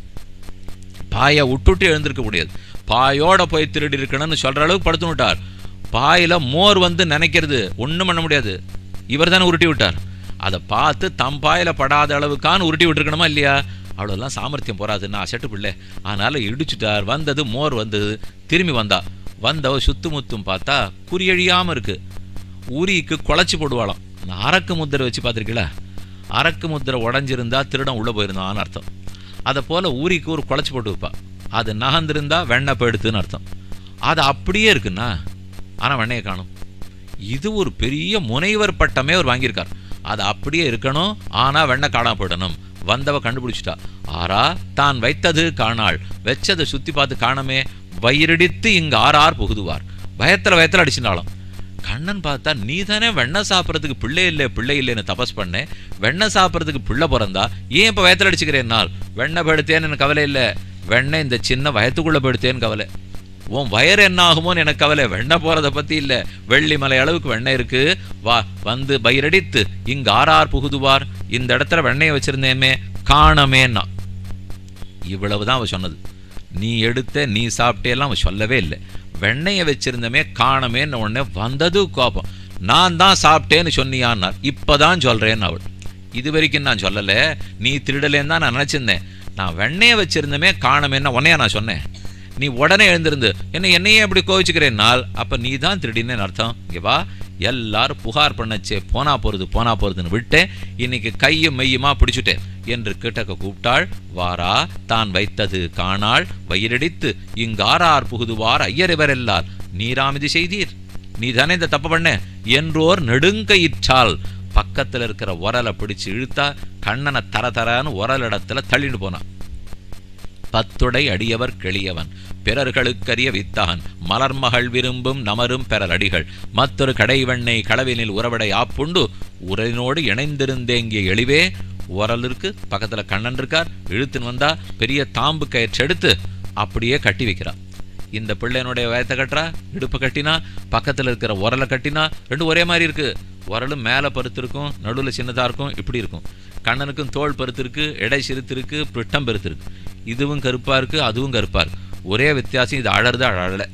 பாயை விட்டுட்டு எழுந்திருக்க முடியாது பாயோட போய் திருடி இருக்கணும்னு சொல்ற அளவுக்கு படுத்து விட்டார் பாயில மோர் வந்து நினைக்கிறது ஒண்ணும் பண்ண முடியாது இவர் தானே உருட்டி விட்டார் அதை பார்த்து தம் பாயில படாத அளவுக்கான உருட்டி விட்டுருக்கணுமா இல்லையா அவ்வளோலாம் சாமர்த்தியம் போறாதுன்னா அசட்டு பிள்ளை அதனால இடிச்சுட்டார் வந்தது மோர் வந்தது திரும்பி வந்தா வந்தவ சுத்து முத்தும் பார்த்தா குறியழியாம இருக்கு உரிக்கு குழச்சி போடுவாளாம் இந்த அரக்கு முத்திரை வச்சு பார்த்துருக்கீங்களா அரக்கு முத்திரை உடஞ்சிருந்தா திருடன் உள்ள போயிருந்தான்னு அர்த்தம் அதை போல ஊரிக்கு ஒரு குழச்சி போட்டு வைப்பா அது நகர்ந்திருந்தா வெண்ணெய் போயிடுத்துன்னு அர்த்தம் அது அப்படியே இருக்குன்னா ஆனா வெண்ணையை காணும் இது ஒரு பெரிய முனைவர் பட்டமே அவர் வாங்கியிருக்கார் அது அப்படியே இருக்கணும் ஆனா வெண்ணெய் காணா போயிடணும் வந்தவ கண்டுபிடிச்சிட்டா ஆறா தான் வைத்தது காணாள் வெச்சதை சுத்தி பார்த்து காணமே வயிறடித்து இங்கு ஆறார் புகுதுவார் பயத்துல பயத்துல அடிச்சினாலும் கண்ணன் பார்த்தா நீ தானே வெண்ணெய் சாப்பிட்றதுக்கு பிள்ளை இல்லை பிள்ளை இல்லைன்னு தபஸ் பண்ணேன் வெண்ணெய் சாப்பிட்றதுக்கு பிள்ளை பிறந்தா ஏன் இப்போ வயத்தில் அடிச்சுக்கிறேன் நாள் வெண்ணெய் படுத்தேன்னு எனக்கு கவலை இல்லை வெண்ணெய் இந்த சின்ன வயத்துக்குள்ளே படுத்தேன்னு கவலை உன் வயறு என்ன ஆகுமோன்னு எனக்கு கவலை வெண்ணெய் போகிறத பற்றி இல்லை வெள்ளிமலை அளவுக்கு வெண்ணெய் இருக்கு வா வந்து பயிரடித்து இங்கு ஆறார் புகுதுவார் இந்த இடத்துல வெண்ணெயை வச்சிருந்தேமே காணமேன்னா இவ்வளவுதான் அவ சொன்னது நீ எடுத்த நீ சாப்பிட்டேலாம் அவன் சொல்லவே இல்லை வெண்ணெயை வச்சிருந்தமே காணமேன்னு உடனே வந்தது கோபம் நான் தான் சாப்பிட்டேன்னு சொன்னியான்னார் இப்பதான் சொல்றேன்னு அவள் இது வரைக்கும் நான் சொல்லலை நீ திருடலேன்னு தான் நான் நினச்சிருந்தேன் நான் வெண்ணெயை வச்சிருந்தமே காணமேன்னா உன்னையா நான் சொன்னேன் நீ உடனே எழுந்திருந்து என்ன என்னையே எப்படி கோவிச்சுக்கிறேன்னால் அப்ப நீ தான் திருடினேன்னு அர்த்தம் இங்க வா எல்லாரும் புகார் பண்ணச்சே போனா போறது போனா போறதுன்னு விட்டேன் இன்னைக்கு கையும் மெய்யுமா பிடிச்சுட்டேன் என்று கிட்டக்க கூப்பிட்டாள் வாரா தான் வைத்தது காணாள் வயிறடித்து இங்காரார் புகுதுவார் ஐயரிவரெல்லார் நீராமிதி செய்தீர் நீ தானே இந்த தப்பு பண்ண என்றோர் நெடுங்கயிற்றால் பக்கத்துல இருக்கிற உரலை பிடிச்சு இழுத்தா கண்ணனை தர தரன்னு உரல் இடத்துல தள்ளிட்டு போனான் பத்துடை அடியவர் கெளியவன் பிறர்களுக்கரிய வித்தான் மலர்மகள் விரும்பும் நமரும் பெறல் அடிகள் மற்றொரு கடைவெண்ணை களவினில் உறவடை ஆப்புண்டு உரலினோடு இணைந்திருந்தேங்கிய எளிவே உரல் இருக்கு பக்கத்துல கண்ணன் இருக்கார் இழுத்துன்னு வந்தா பெரிய தாம்பு கயிற்று எடுத்து அப்படியே கட்டி வைக்கிறார் இந்த பிள்ளையனுடைய வயத்தை கட்டுறா இடுப்பு கட்டினா பக்கத்தில் இருக்கிற உரலை கட்டினா ரெண்டும் ஒரே மாதிரி இருக்கு உரலும் மேலே பருத்து இருக்கும் நடுவில் சின்னதாக இருக்கும் இப்படி இருக்கும் கண்ணனுக்கும் தோல் பருத்து இருக்கு எடை சிறுத்து இருக்கு பிட்டம் பெருத்து இருக்கு இதுவும் கருப்பாக இருக்கு அதுவும் கருப்பாக இருக்கு ஒரே வித்தியாசம் இது அழறது அழலை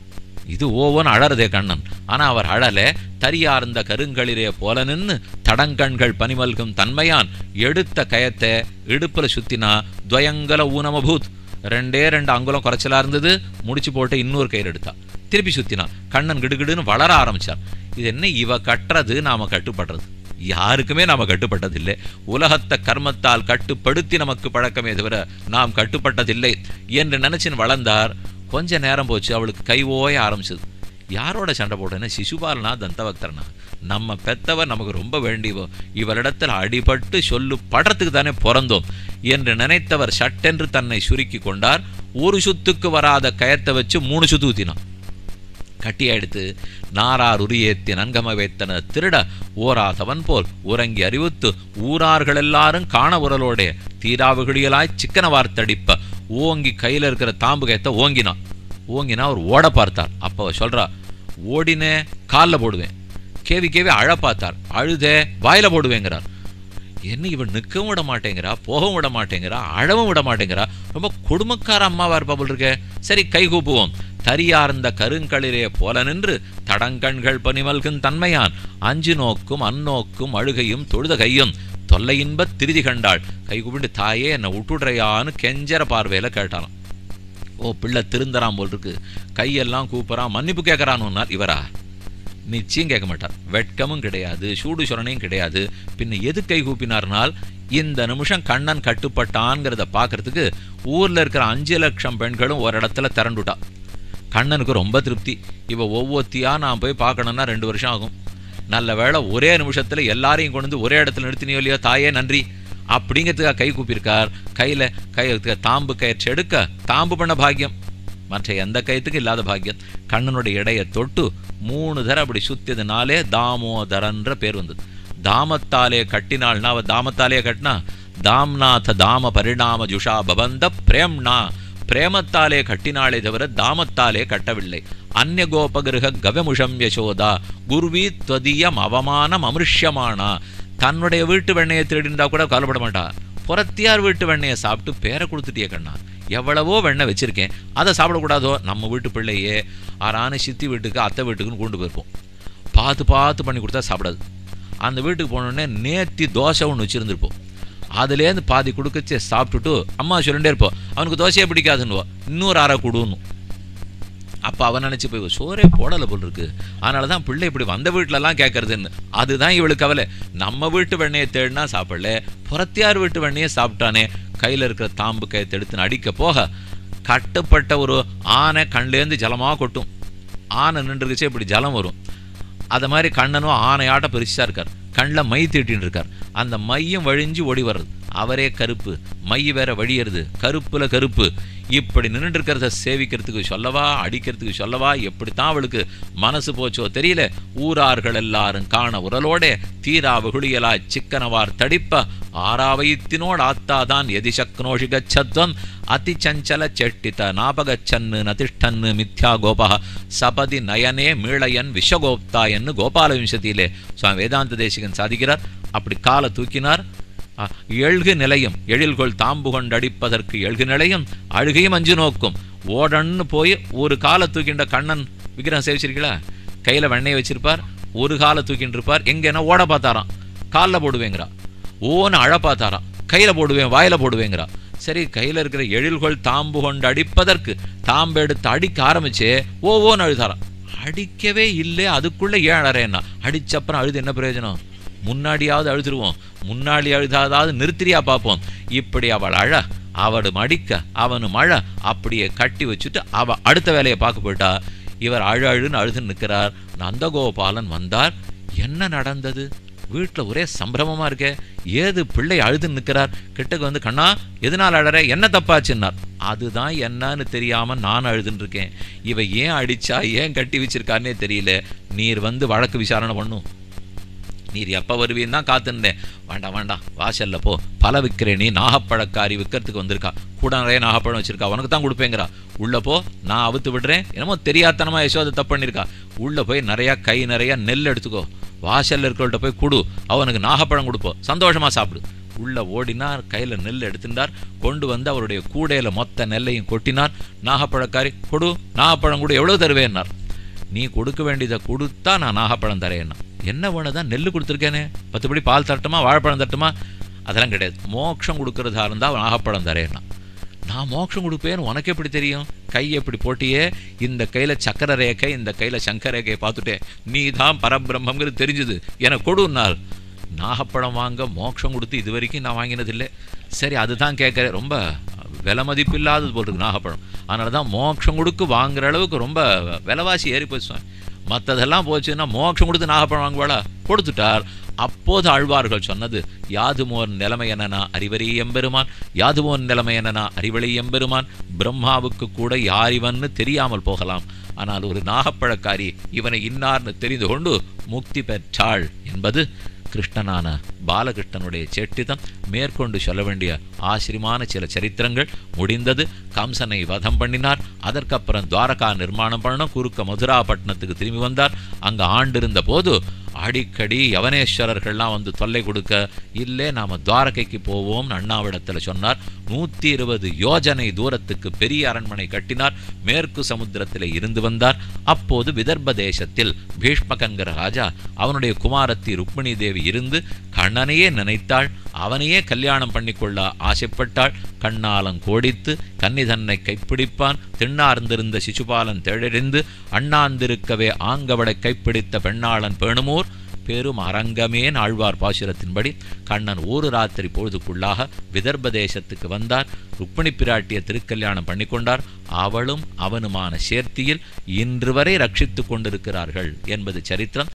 இது ஓவன் அழறதே கண்ணன் ஆனா அவர் அழல தரியார்ந்த கருங்களிலே போல நின்னு தடங்கண்கள் பனிமல்கும் தன்மையான் எடுத்த கயத்தை இடுப்புல சுத்தினா துவயங்கல ஊனமபூத் ரெண்டே ரெண்டு அங்குலம் குறைச்சலா இருந்தது முடிச்சு போட்டு இன்னொரு கயிறு எடுத்தா திருப்பி சுத்தினா கண்ணன் கிடுகிடுன்னு வளர ஆரம்பிச்சார் இது என்ன இவ கட்டுறது நாம கட்டுப்படுறது யாருக்குமே நாம கட்டுப்பட்டதில்லை உலகத்தை கர்மத்தால் கட்டுப்படுத்தி நமக்கு பழக்கமே தவிர நாம் கட்டுப்பட்டதில்லை என்று நினைச்சின்னு வளர்ந்தார் கொஞ்ச நேரம் போச்சு அவளுக்கு கை ஓய ஆரம்பிச்சது யாரோட சண்டை போட்டேன்னா சிசுபாலனா தந்தபக்தரனா நம்ம பெத்தவர் நமக்கு ரொம்ப வேண்டியவோ இவரிடத்தில் அடிபட்டு சொல்லு படத்துக்கு தானே பிறந்தோம் என்று நினைத்தவர் சட்டென்று தன்னை சுருக்கி கொண்டார் ஒரு சுத்துக்கு வராத கயத்தை வச்சு மூணு சுத்து ஊத்தினான் கட்டியா எடுத்து நாரார் உரியேத்தி நன்கம வைத்தன திருட ஓராதவன் போல் உறங்கி அறிவுத்து ஊரார்கள் எல்லாரும் காண உரலோடே தீராவுகளியலாய் சிக்கன வார்த்தடிப்ப ஓங்கி கையில இருக்கிற தாம்பு கயத்தை ஓங்கினான் ஓங்கினா அவர் ஓட பார்த்தார் அப்ப அவ சொல்றா ஓடினே காலில் போடுவேன் கேவி கேவி அழ பார்த்தார் அழுதே வாயில போடுவேங்கிறார் என்ன இவன் நிற்கவும் விட மாட்டேங்கிறா போகவும் விட மாட்டேங்கிறா அழவும் விட மாட்டேங்கிறா ரொம்ப கொடுமைக்கார அம்மாவா இருப்பா போல் இருக்கே சரி கை கூப்புவோம் தரியார்ந்த கருங்களிலே போல நின்று தடங்கண்கள் பனிமல்கும் தன்மையான் அஞ்சு நோக்கும் அந்நோக்கும் அழுகையும் தொழுத கையும் தொல்லை இன்பத் திருதி கண்டாள் கை கூப்பிட்டு தாயே என்னை விட்டுடுறையான்னு கெஞ்சர பார்வையில கேட்டாலாம் ஓ பிள்ளை திருந்தறான் போல் இருக்கு கையெல்லாம் கூப்புறான் மன்னிப்பு கேட்கறான்னு இவரா நிச்சயம் கேட்க மாட்டார் வெட்கமும் கிடையாது சூடு சுரணையும் கிடையாது பின்ன எது கை கூப்பினார்னால் இந்த நிமிஷம் கண்ணன் கட்டுப்பட்டான்ங்கிறத பார்க்கறதுக்கு ஊர்ல இருக்கிற அஞ்சு லட்சம் பெண்களும் ஒரு இடத்துல திரண்டுட்டா கண்ணனுக்கு ரொம்ப திருப்தி இவ ஒவ்வொருத்தியா நான் போய் பார்க்கணும்னா ரெண்டு வருஷம் ஆகும் நல்ல வேளை ஒரே நிமிஷத்துல எல்லாரையும் கொண்டு வந்து ஒரே இடத்துல நிறுத்தினியோ இல்லையோ தாயே நன்றி அப்படிங்கிறதுக்காக கை கூப்பியிருக்கார் கையில கை தாம்பு கயிற்று எடுக்க தாம்பு பண்ண பாக்கியம் மற்ற எந்த கயத்துக்கும் இல்லாத பாக்கியம் கண்ணனுடைய இடையை தொட்டு மூணு தரம் அப்படி சுத்தியதுனாலே தாமோதரன்ற பேர் வந்தது தாமத்தாலே கட்டினாள்னா அவ தாமத்தாலே கட்டினா தாம்நாத தாம பரிணாம ஜுஷா பபந்த பிரேம்னா பிரேமத்தாலே கட்டினாளே தவிர தாமத்தாலே கட்டவில்லை அந்நிய கோபகிருக கவமுஷம் யசோதா குருவி துவதியம் அவமானம் அமிருஷ்யமானா தன்னுடைய வீட்டு வெண்ணையை திருடிண்டா கூட கவலைப்பட மாட்டா புறத்தியார் வீட்டு வெண்ணையை சாப்பிட்டு பேரை கொடுத்துட்டியே கண்ணா எவ்வளவோ வெண்ணெய் வச்சிருக்கேன் அதை சாப்பிடக்கூடாதோ நம்ம வீட்டு பிள்ளையே ஆறான சித்தி வீட்டுக்கு அத்தை வீட்டுக்குன்னு கொண்டு போயிருப்போம் பார்த்து பார்த்து பண்ணி கொடுத்தா சாப்பிடாது அந்த வீட்டுக்கு போனோடனே நேத்தி தோசை ஒன்று வச்சுருந்துருப்போம் அதுலேருந்து பாதி கொடுக்கச்சு சாப்பிட்டுட்டு அம்மா சொல்லிட்டே இருப்போம் அவனுக்கு தோசையே பிடிக்காதுன்னுவோ இன்னொரு அரை கொடுன்னு அப்போ அவன் நினச்சி போய் சோறே போடலை போல் இருக்கு அதனால தான் பிள்ளை இப்படி வந்த வீட்டிலலாம் கேட்கறதுன்னு அதுதான் இவளுக்கு கவலை நம்ம வீட்டு வெண்ணையை தேடினா சாப்பிடல புறத்தியார் வீட்டு வெண்ணையை சாப்பிட்டானே கையில் இருக்கிற தாம்பு கயத்தை எடுத்து அடிக்க போக கட்டுப்பட்ட ஒரு ஆனை கண்லேருந்து ஜலமாக கொட்டும் ஆனை நின்றுக்குச்சே இப்படி ஜலம் வரும் அதை மாதிரி கண்ணனும் ஆனையாட்ட பெருசா இருக்கார் கண்ணில் மை தீட்டின்னு இருக்கார் அந்த மையம் வழிஞ்சு ஓடி வர்றது அவரே கருப்பு மை வேற வழியறது கருப்புல கருப்பு இப்படி நின்றுட்டு இருக்கிறத சேவிக்கிறதுக்கு சொல்லவா அடிக்கிறதுக்கு சொல்லவா எப்படித்தான் அவளுக்கு மனசு போச்சோ தெரியல ஊரார்கள் எல்லாரும் காண உரலோட தீரா வெகுளியலாய் சிக்கனவார் தடிப்ப ஆராவயித்தினோடு ஆத்தாதான் எதிசக்னோஷி கச்சத்வம் அதி சஞ்சல செட்டித நாபகச்சன்னு நதிஷ்டன்னு மித்யா கோபா சபதி நயனே மீளையன் விஷகோப்தா என்று கோபால விம்சத்தியிலே சுவாமி வேதாந்த தேசிகன் சாதிக்கிறார் அப்படி காலை தூக்கினார் அ, எழுகு நிலையம் எழில்கொள் தாம்பு கொண்டடிப்பதற்கு எழுகு நிலையம் அழுகையும் அஞ்சு நோக்கும் ஓடன்னு போய் ஒரு காலை தூக்கின்ற கண்ணன் விக்கிரகம் சேவிச்சிருக்கீங்களா கையில வெண்ணெய் வச்சிருப்பார் ஒரு காலை தூக்கிட்டு இருப்பார் எங்கன்னா ஓட பார்த்தாராம் காலில் போடுவேங்கிறா ஓன்னு அழ பார்த்தாராம் கையில போடுவேன் வாயில போடுவேங்கிறா சரி கையில இருக்கிற எழில்கொள் தாம்பு கொண்டு அடிப்பதற்கு தாம்பு எடுத்து அடிக்க ஆரம்பிச்சே ஓ ஓன்னு அழுதாராம் அடிக்கவே இல்லை அதுக்குள்ள ஏன் அழறேன்னா அடிச்சப்புறம் அழுது என்ன பிரயோஜனம் முன்னாடியாவது அழுதுருவோம் முன்னாடி அழுதாதாவது நிறுத்திரியா பார்ப்போம் இப்படி அவள் அழ அவடு மடிக்க அவனு மழ அப்படியே கட்டி வச்சுட்டு அவ அடுத்த வேலையை பார்க்க போயிட்டா இவர் அழு அழுன்னு அழுது நிற்கிறார் நந்தகோபாலன் வந்தார் என்ன நடந்தது வீட்டில் ஒரே சம்பிரமமா இருக்கே ஏது பிள்ளை அழுது நிற்கிறார் கிட்டக்கு வந்து கண்ணா எதனால் அழற என்ன தப்பாச்சுன்னார் அதுதான் என்னன்னு தெரியாம நான் அழுதுன்னு இருக்கேன் இவ ஏன் அடிச்சா ஏன் கட்டி வச்சிருக்கான்னே தெரியல நீர் வந்து வழக்கு விசாரணை பண்ணும் நீர் எப்போ வருவீன்னு தான் காத்துருந்தேன் வேண்டாம் வேண்டாம் வாசல்ல போ பல விற்கிறேனி நாகப்பழக்காரி விற்கிறதுக்கு வந்திருக்கா கூட நிறைய நாகப்பழம் வச்சிருக்கா உனக்கு தான் கொடுப்பேங்கிறா உள்ள போ நான் அவுத்து விடுறேன் என்னமோ தெரியாதனமா யசோதை தப்பு பண்ணியிருக்கா உள்ள போய் நிறைய கை நிறைய நெல் எடுத்துக்கோ வாசல்ல இருக்கிறவள்கிட்ட போய் கொடு அவனுக்கு நாகப்பழம் கொடுப்போம் சந்தோஷமா சாப்பிடு உள்ள ஓடினார் கையில நெல் எடுத்துட்டார் கொண்டு வந்து அவருடைய கூடையில மொத்த நெல்லையும் கொட்டினார் நாகப்பழக்காரி கொடு நாகப்பழம் கூட எவ்வளவு தருவேன்னார் நீ கொடுக்க வேண்டியதை கொடுத்தா நான் நாகப்பழம் தரேன்னா என்ன வேணுதான் நெல் கொடுத்துருக்கேனே பத்துபடி பால் தரட்டுமா வாழைப்பழம் தரட்டுமா அதெல்லாம் கிடையாது மோட்சம் கொடுக்கறதா இருந்தால் நாகப்பழம் தரேன்னா நான் மோட்சம் கொடுப்பேன்னு உனக்கு எப்படி தெரியும் கை எப்படி போட்டியே இந்த கையில சக்கர ரேகை இந்த கையில சங்கர ரேகையை பார்த்துட்டேன் நீ தான் பரபிரம்மங்கிறது தெரிஞ்சுது எனக்கு கொடுன்னார் நாகப்பழம் வாங்க மோட்சம் கொடுத்து இது வரைக்கும் நான் வாங்கினதில்லை சரி அதுதான் கேட்குறேன் ரொம்ப விலை மதிப்பு இல்லாதது போல் இருக்கு நாகப்பழம் அதனால தான் மோட்சம் கொடுக்கு வாங்குற அளவுக்கு ரொம்ப விலைவாசி ஏறி போச்சு சுவாமி மற்றதெல்லாம் போச்சுன்னா மோட்சம் கொடுத்து நாகப்பழம் வாங்குவாளா கொடுத்துட்டார் அப்போது ஆழ்வார்கள் சொன்னது யாதுமோர் நிலைமை என்னனா அறிவரி எம்பெருமான் யாதுமோர் நிலைமை என்னனா அறிவழி எம்பெருமான் பிரம்மாவுக்கு கூட யார் இவன்னு தெரியாமல் போகலாம் ஆனால் ஒரு நாகப்பழக்காரி இவனை இன்னார்னு தெரிந்து கொண்டு முக்தி பெற்றாள் என்பது கிருஷ்ணனான பாலகிருஷ்ணனுடைய செட்டிதம் மேற்கொண்டு சொல்ல வேண்டிய ஆசிரியமான சில சரித்திரங்கள் முடிந்தது கம்சனை வதம் பண்ணினார் அதற்கப்புறம் துவாரகா நிர்மாணம் பண்ணணும் குறுக்க மதுராபட்டினத்துக்கு திரும்பி வந்தார் அங்க ஆண்டிருந்த போது அடிக்கடி யவனேஸ்வரர்கள்லாம் வந்து தொல்லை கொடுக்க இல்லை நாம துவாரகைக்கு போவோம்னு அண்ணாவிடத்துல சொன்னார் நூத்தி இருபது யோஜனை தூரத்துக்கு பெரிய அரண்மனை கட்டினார் மேற்கு சமுத்திரத்திலே இருந்து வந்தார் அப்போது விதர்ப்ப தேசத்தில் பீஷ்மகன்கிற ராஜா அவனுடைய குமாரத்தி ருக்மிணி தேவி இருந்து கண்ணனையே நினைத்தாள் அவனையே கல்யாணம் பண்ணிக்கொள்ள ஆசைப்பட்டாள் கண்ணாலம் கோடித்து கன்னி தன்னை கைப்பிடிப்பான் திண்ணார்ந்திருந்த சிசுபாலன் தேழறிந்து அண்ணாந்திருக்கவே ஆங்கவடை கைப்பிடித்த பெண்ணாளன் பேணுமோர் பெரும் அரங்கமே ஆழ்வார் பாசுரத்தின்படி கண்ணன் ஒரு ராத்திரி பொழுதுக்குள்ளாக விதர்ப்ப தேசத்துக்கு வந்தார் ருக்மிணி பிராட்டிய திருக்கல்யாணம் பண்ணிக்கொண்டார் அவளும் அவனுமான சேர்த்தியில் இன்று வரை ரட்சித்துக் கொண்டிருக்கிறார்கள் என்பது சரித்திரம்